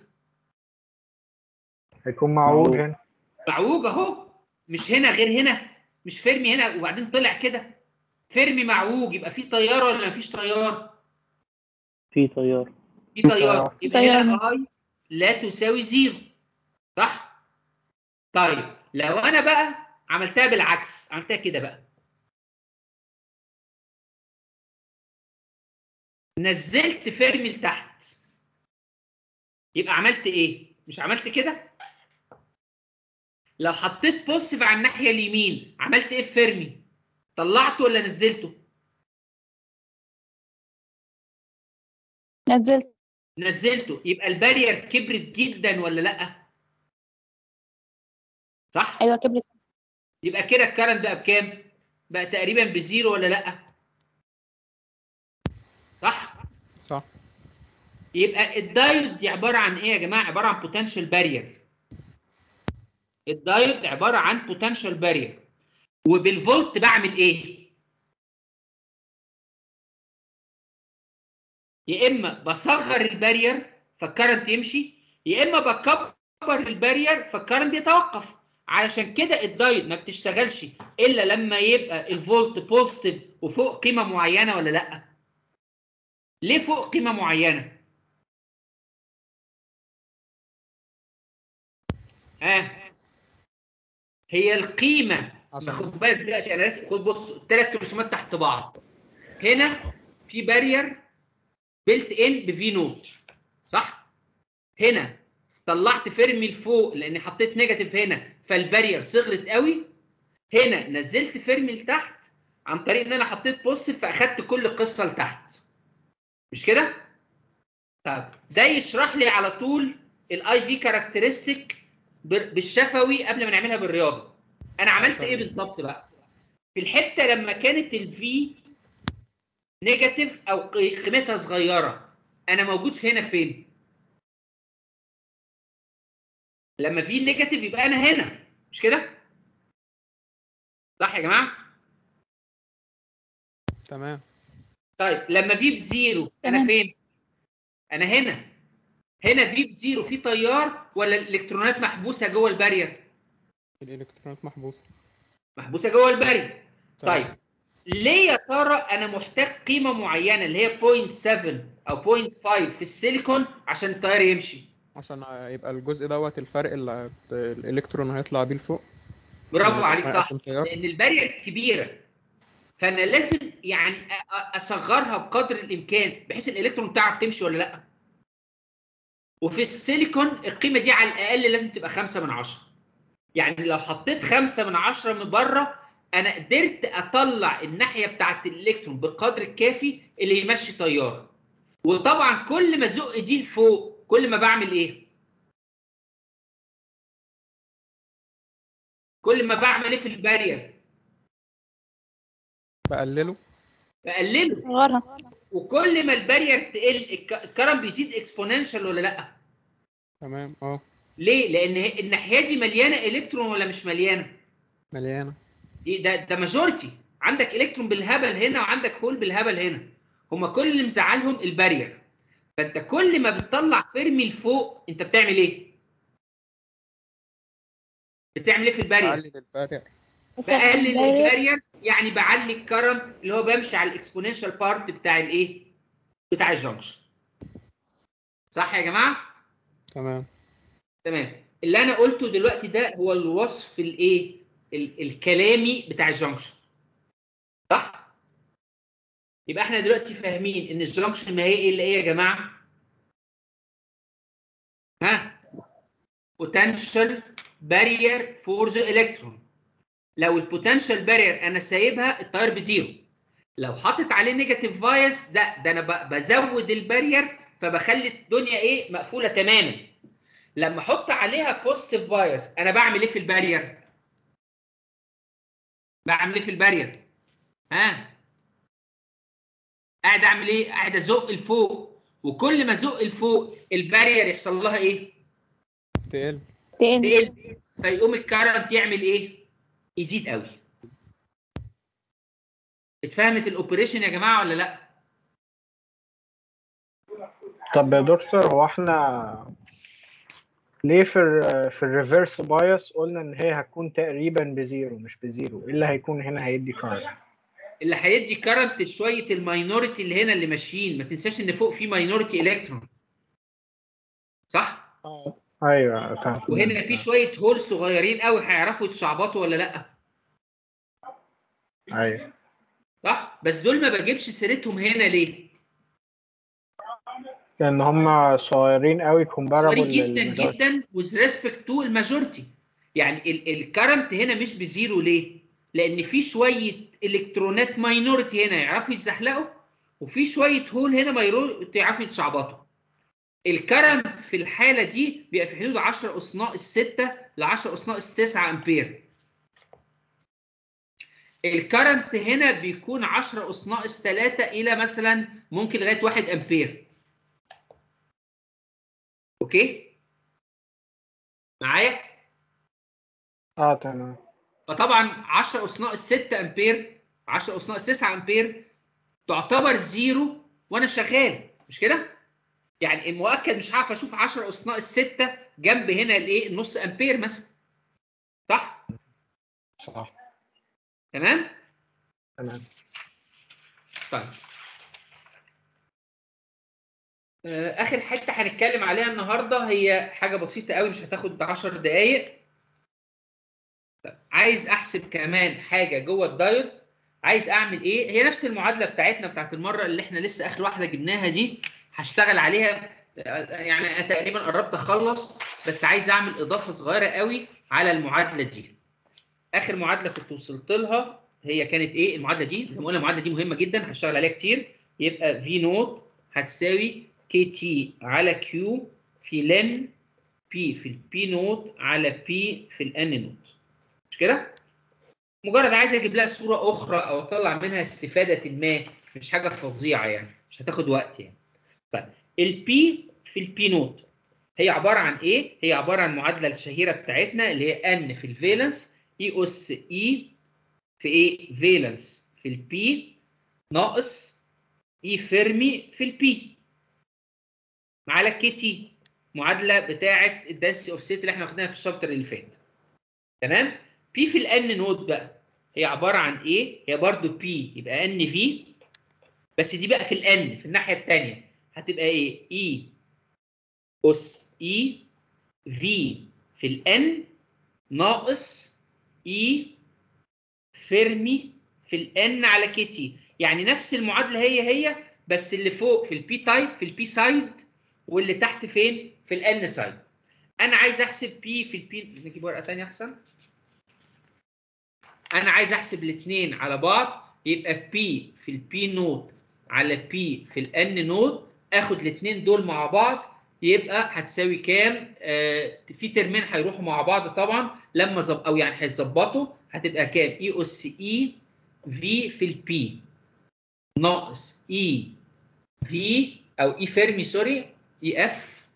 هيكون معوج معوج. هنا معوج اهو مش هنا غير هنا مش فيرمي هنا وبعدين طلع كده فيرمي معوج يبقى في تيار ولا مفيش تيار في تيار في تيار تيار. يبقى تيار. هنا اي لا تساوي زيرو صح طيب لو انا بقى عملتها بالعكس عملتها كده بقى نزلت فيرمي لتحت يبقى عملت ايه مش عملت كده لو حطيت بوزيتيف على الناحيه اليمين عملت ايه في فيرمي طلعته ولا نزلته نزلت نزلته يبقى البارير كبرت جدا ولا لا صح ايوه كبرت يبقى كده الكرنت بقى بكام بقى تقريبا بزيرو ولا لا صح صح يبقى الدايود دي عباره عن ايه يا جماعه عباره عن بوتنشال بارير الدايود عباره عن بوتنشال بارير وبالفولت بعمل ايه يا اما بصغر البارير فالكرنت يمشي يا اما بكبر البارير فالكرنت بيتوقف علشان كده الدايود ما بتشتغلش الا لما يبقى الفولت بوزيتيف وفوق قيمه معينه ولا لا ليه فوق قيمه معينه ها آه. هي القيمه عشان خد بالك دلوقتي انا لازم خد بص الثلاث رسومات تحت بعض هنا في بارير بيلت ان بفي نوت صح هنا طلعت فيرمي لفوق لاني حطيت نيجاتيف هنا فالبارير صغرت قوي هنا نزلت فيرمي لتحت عن طريق ان انا حطيت بوزيتيف فاخدت كل القصه لتحت مش كده طب ده يشرح لي على طول الاي في كاركترستيك بالشفوي قبل ما نعملها بالرياضه انا عملت ايه بالظبط بقى في الحته لما كانت الفي نيجاتيف او قي- قيمتها صغيره انا موجود في هنا فين لما في نيجاتيف يبقى انا هنا مش كده صح يا جماعه تمام طيب لما في بزيرو انا تمام. فين انا هنا هنا في بزيرو في تيار ولا الالكترونات محبوسه جوه البارير الالكترونات محبوسه محبوسه جوه البارير تمام. طيب ليه يا ترى انا محتاج قيمه معينه اللي هي 0.7 او 0.5 في السيليكون عشان التيار يمشي عشان يبقى الجزء دوت الفرق اللي هت- الالكترون هيطلع بيه لفوق برافو يعني عليك صح هيقسم تيار. لان البارير كبيره فانا لازم يعني أ- أ- اصغرها بقدر الامكان بحيث الالكترون تعرف تمشي ولا لا وفي السيليكون القيمه دي على الاقل لازم تبقى 5 من 10 يعني لو حطيت 5 من 10 من بره انا قدرت اطلع الناحيه بتاعت الالكترون بالقدر الكافي اللي يمشي تيار وطبعا كل ما ازق دي لفوق كل ما بعمل ايه كل ما بعمل ايه في البارير بقلله بقلله صغرها وكل ما البارير تقل الك- الكرم بيزيد اكسبوننشال ولا لا تمام اه ليه لان هي- الناحيه دي مليانه الكترون ولا مش مليانه مليانه دي- ده ده ماجورتي عندك الكترون بالهبل هنا وعندك هول بالهبل هنا هما كل اللي مزعلهم البارير فانت كل ما بتطلع فيرمي لفوق انت بتعمل ايه بتعمل ايه في البارير بقلل البارير بس بقلل البارير- البارير يعني بعلي الكرم اللي هو بمشي على الاكسبوننشال بارت بتاع الايه بتاع الجنكشن صح يا جماعه تمام تمام اللي انا قلته دلوقتي ده هو الوصف الايه ال- الكلامي بتاع الجنكشن صح يبقى احنا دلوقتي فاهمين ان الجنكشن ما هي ايه اللي ايه يا جماعه ها potential barrier for the electron لو البوتنشال بارير انا سايبها التيار بزيرو لو حاطط عليه نيجاتيف فايس ده ده انا ب- بزود البارير فبخلي الدنيا ايه مقفوله تماما لما احط عليها بوزيتيف بايس انا بعمل ايه في البارير بعمل ايه في البارير ها قاعد اعمل ايه قاعد ازق لفوق وكل ما ازق لفوق البارير يحصل لها ايه تقل تقل تقل فيقوم الكارنت يعمل ايه يزيد قوي اتفهمت الاوبريشن يا جماعه ولا لا طب يا دكتور هو احنا ليه في ال في الريفرس بايس قلنا ان هي هتكون تقريبا بزيرو مش بزيرو ايه اللي هيكون هنا هيدي كارنت اللي هيدي كارنت شويه الماينورتي اللي هنا اللي ماشيين ما تنساش ان فوق في ماينورتي الكترون صح ايوه تمام وهنا في شويه هول صغيرين قوي هيعرفوا يتشعبطوا ولا لا ايوه صح بس دول ما بجيبش سيرتهم هنا ليه لان هم صغيرين قوي كومبارابل صغيرين جدا جدا with respect to الماجورتي يعني الكرنت هنا مش بزيرو ليه؟ لان في شويه الكترونات ماينورتي هنا يعرفوا يتزحلقوا وفي شويه هول هنا ماينورتي يعرفوا يتشعبطوا الكرنت في الحاله دي بيبقى في حدود 10 اس ناقص 6 ل 10 اس ناقص 9 امبير الكرنت هنا بيكون 10 اس ناقص 3 الى مثلا ممكن لغايه 1 امبير اوكي معايا اه تمام فطبعا 10 اس ناقص 6 امبير 10 اس ناقص 9 امبير تعتبر زيرو وانا شغال مش كده؟ يعني المؤكد مش هعرف اشوف 10 اس ناقص 6 جنب هنا الايه؟ النص امبير مثلا صح؟ صح تمام؟ تمام طيب آه، اخر حته هنتكلم عليها النهارده هي حاجه بسيطه قوي مش هتاخد 10 دقائق طيب، عايز احسب كمان حاجه جوه الدايود عايز اعمل ايه هي نفس المعادله بتاعتنا بتاعت المره اللي احنا لسه اخر واحده جبناها دي هشتغل عليها يعني انا تقريبا قربت اخلص بس عايز اعمل اضافه صغيره قوي على المعادله دي اخر معادله كنت وصلت لها هي كانت ايه المعادله دي زي ما قلنا المعادله دي مهمه جدا هشتغل عليها كتير يبقى في نوت هتساوي كي تي على كيو في لن بي في البي نوت على بي في الان نوت مش كده مجرد عايز اجيب لها صوره اخرى او اطلع منها استفاده ما مش حاجه فظيعه يعني مش هتاخد وقت يعني طيب البي في البي نوت هي عباره عن ايه هي عباره عن المعادله الشهيره بتاعتنا اللي هي ان في الفالنس اي اس اي في ايه فالنس في البي ناقص اي فيرمي في البي على الكي تي معادله بتاعه الدنسي اوف ستيت اللي احنا واخدينها في الشابتر اللي فات تمام بي في الان نود بقى هي عباره عن ايه هي برضو بي يبقى ان في بس دي بقى في الان في الناحيه الثانيه هتبقى ايه اي اس اي في في الان ناقص اي فيرمي في الان على كي تي يعني نفس المعادله هي هي بس اللي فوق في البي تايب في البي سايد واللي تحت فين في الان سايد انا عايز احسب بي في البي نجيب ورقه ثانيه احسن انا عايز احسب الاثنين على بعض يبقى في بي في البي نوت على بي في الان نوت اخد الاثنين دول مع بعض يبقى هتساوي كام آه في ترمين هيروحوا مع بعض طبعا لما زب او يعني هيتظبطوا هتبقى كام اي اس اي في في البي ناقص اي في او اي فيرمي سوري اي اف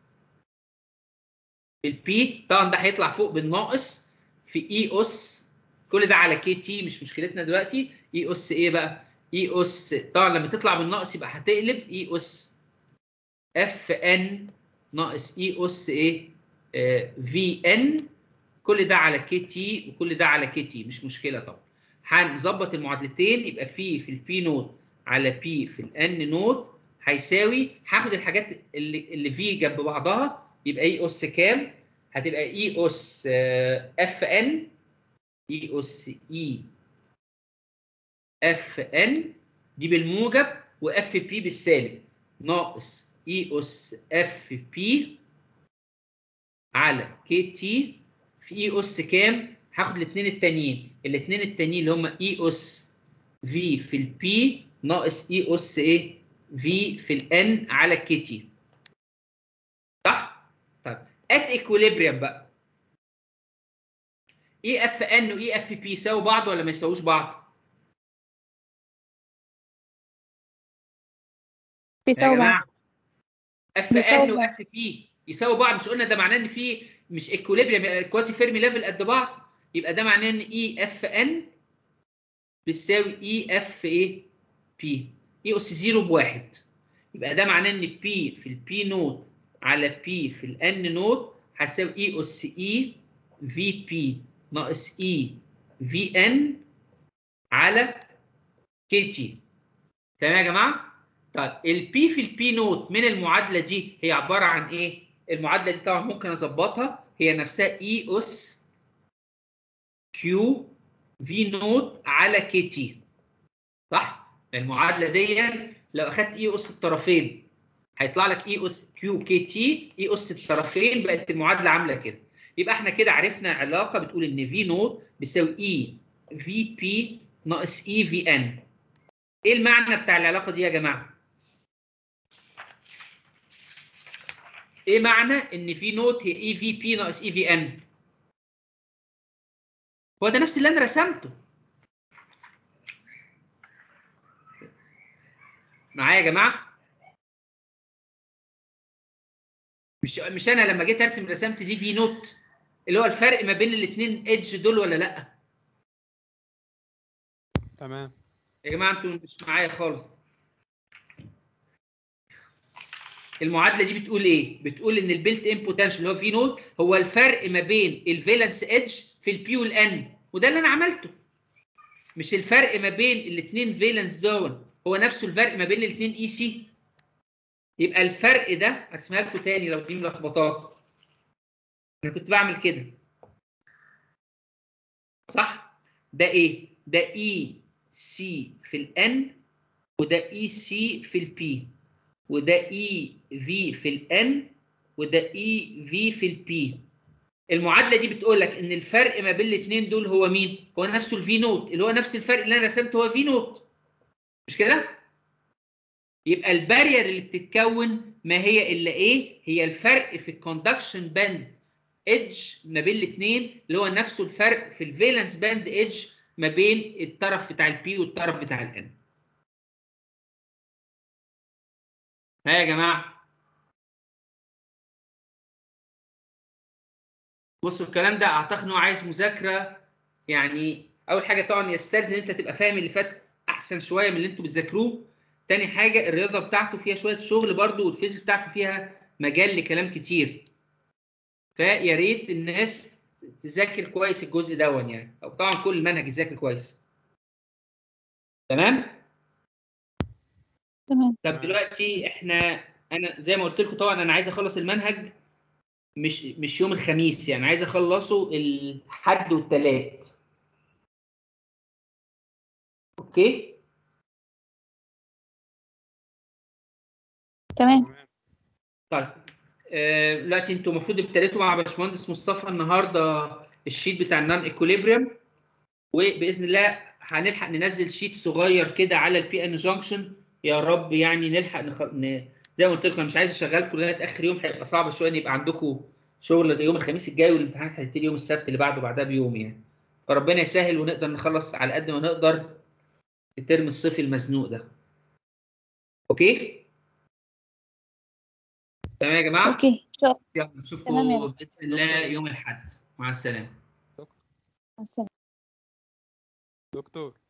في البي طبعا ده هيطلع فوق بالناقص في اي اس كل ده على كي تي مش مشكلتنا دلوقتي اي اس ايه بقى اي اس طبعا لما تطلع بالناقص يبقى هتقلب اي اس اف ان ناقص اي اس ايه في ان كل ده على كي تي وكل ده على كي تي مش مشكله طبعا هنظبط المعادلتين يبقى في في البي نوت على بي في الان نوت هيساوي هاخد الحاجات اللي اللي في جنب بعضها يبقى اي اس كام هتبقى اي اس اف ان اي اس اي اف ان دي بالموجب واف بي بالسالب ناقص اي اس اف بي على كي تي في اي اس كام هاخد الاثنين التانيين الاثنين التانيين اللي هم اي اس في في البي ناقص اي اس ايه في في الان على كي تي صح طيب ات ايكوليبريم بقى اي اف ان واي اف بي يساووا بعض ولا ما يساووش بعض بيساوي بعض جماعه اف بيساووا ان بعض. واف بي يساووا بعض مش قلنا ده معناه ان في مش ايكوليبريم كوازي فيرمي ليفل قد بعض يبقى ده معناه ان اي اف ان بتساوي اي اف ايه بي اي اس 0 بواحد يبقى ده معناه ان بي في البي نوت على بي في الان نوت هتساوي اي اس اي في بي ناقص اي في ان على كي تي تمام يا جماعه طيب البي في البي نوت من المعادله دي هي عباره عن ايه المعادله دي طبعا ممكن اظبطها هي نفسها اي اس كيو في نوت على كي تي صح المعادله دي لو اخدت اي اس الطرفين هيطلع لك اي اس كيو كي تي اي اس الطرفين بقت المعادله عامله كده يبقى احنا كده عرفنا علاقه بتقول ان في نوت بيساوي اي في بي ناقص اي في ان ايه المعنى بتاع العلاقه دي يا جماعه ايه معنى ان في نوت هي اي في بي ناقص اي في ان هو ده نفس اللي انا رسمته معايا يا جماعه مش مش انا لما جيت ارسم رسمت دي في نوت اللي هو الفرق ما بين الاثنين ايدج دول ولا لا تمام يا جماعه انتوا مش معايا خالص المعادله دي بتقول ايه بتقول ان البيلت ان بوتنشال اللي هو في نوت هو الفرق ما بين الفالنس ايدج في البي والان وده اللي انا عملته مش الفرق ما بين الاثنين فالنس دول هو نفسه الفرق ما بين الاثنين اي سي يبقى الفرق ده هرسمها لكم تاني لو دي ملخبطات انا كنت بعمل كده صح ده ايه ده اي سي في الان وده اي سي في البي وده اي في في الان وده اي في في البي المعادله دي بتقول لك ان الفرق ما بين الاثنين دول هو مين هو نفسه الفي نوت اللي هو نفس الفرق اللي انا رسمته هو في نوت مش كده يبقى البارير اللي بتتكون ما هي الا ايه هي الفرق في الكوندكشن باند ايدج ما بين الاثنين اللي هو نفسه الفرق في الفالنس باند ايدج ما بين الطرف بتاع البي والطرف بتاع الان ها يا جماعه بصوا الكلام ده اعتقد ان هو عايز مذاكره يعني اول حاجه طبعا يستلزم ان انت تبقى فاهم اللي فات احسن شويه من اللي انتوا بتذاكروه تاني حاجه الرياضه بتاعته فيها شويه شغل برضو والفيزيك بتاعته فيها مجال لكلام كتير فيا ريت الناس تذاكر كويس الجزء دون يعني او طبعا كل المنهج يذاكر كويس تمام تمام طب دلوقتي احنا انا زي ما قلت لكم طبعا انا عايز اخلص المنهج مش مش يوم الخميس يعني عايز اخلصه الحد والتلات اوكي تمام طيب آه، دلوقتي انتوا المفروض ابتديتوا مع باشمهندس مصطفى النهارده الشيت بتاع النون ايكوليبريم وباذن الله هنلحق ننزل شيت صغير كده على البي ان جانكشن يا رب يعني نلحق نخ... ن... زي ما قلت لكم انا مش عايز اشغلكم لغايه اخر يوم هيبقى صعب شويه ان يبقى عندكم شغل يوم الخميس الجاي والامتحانات هتبتدي يوم السبت اللي بعده بعدها بيوم يعني فربنا يسهل ونقدر نخلص على قد ما نقدر الترم الصيفي المزنوق ده اوكي تمام يا جماعه اوكي ان شاء الله يلا تمام يا نشوفكم دكتور. باذن الله يوم الاحد مع السلامه مع السلامة دكتور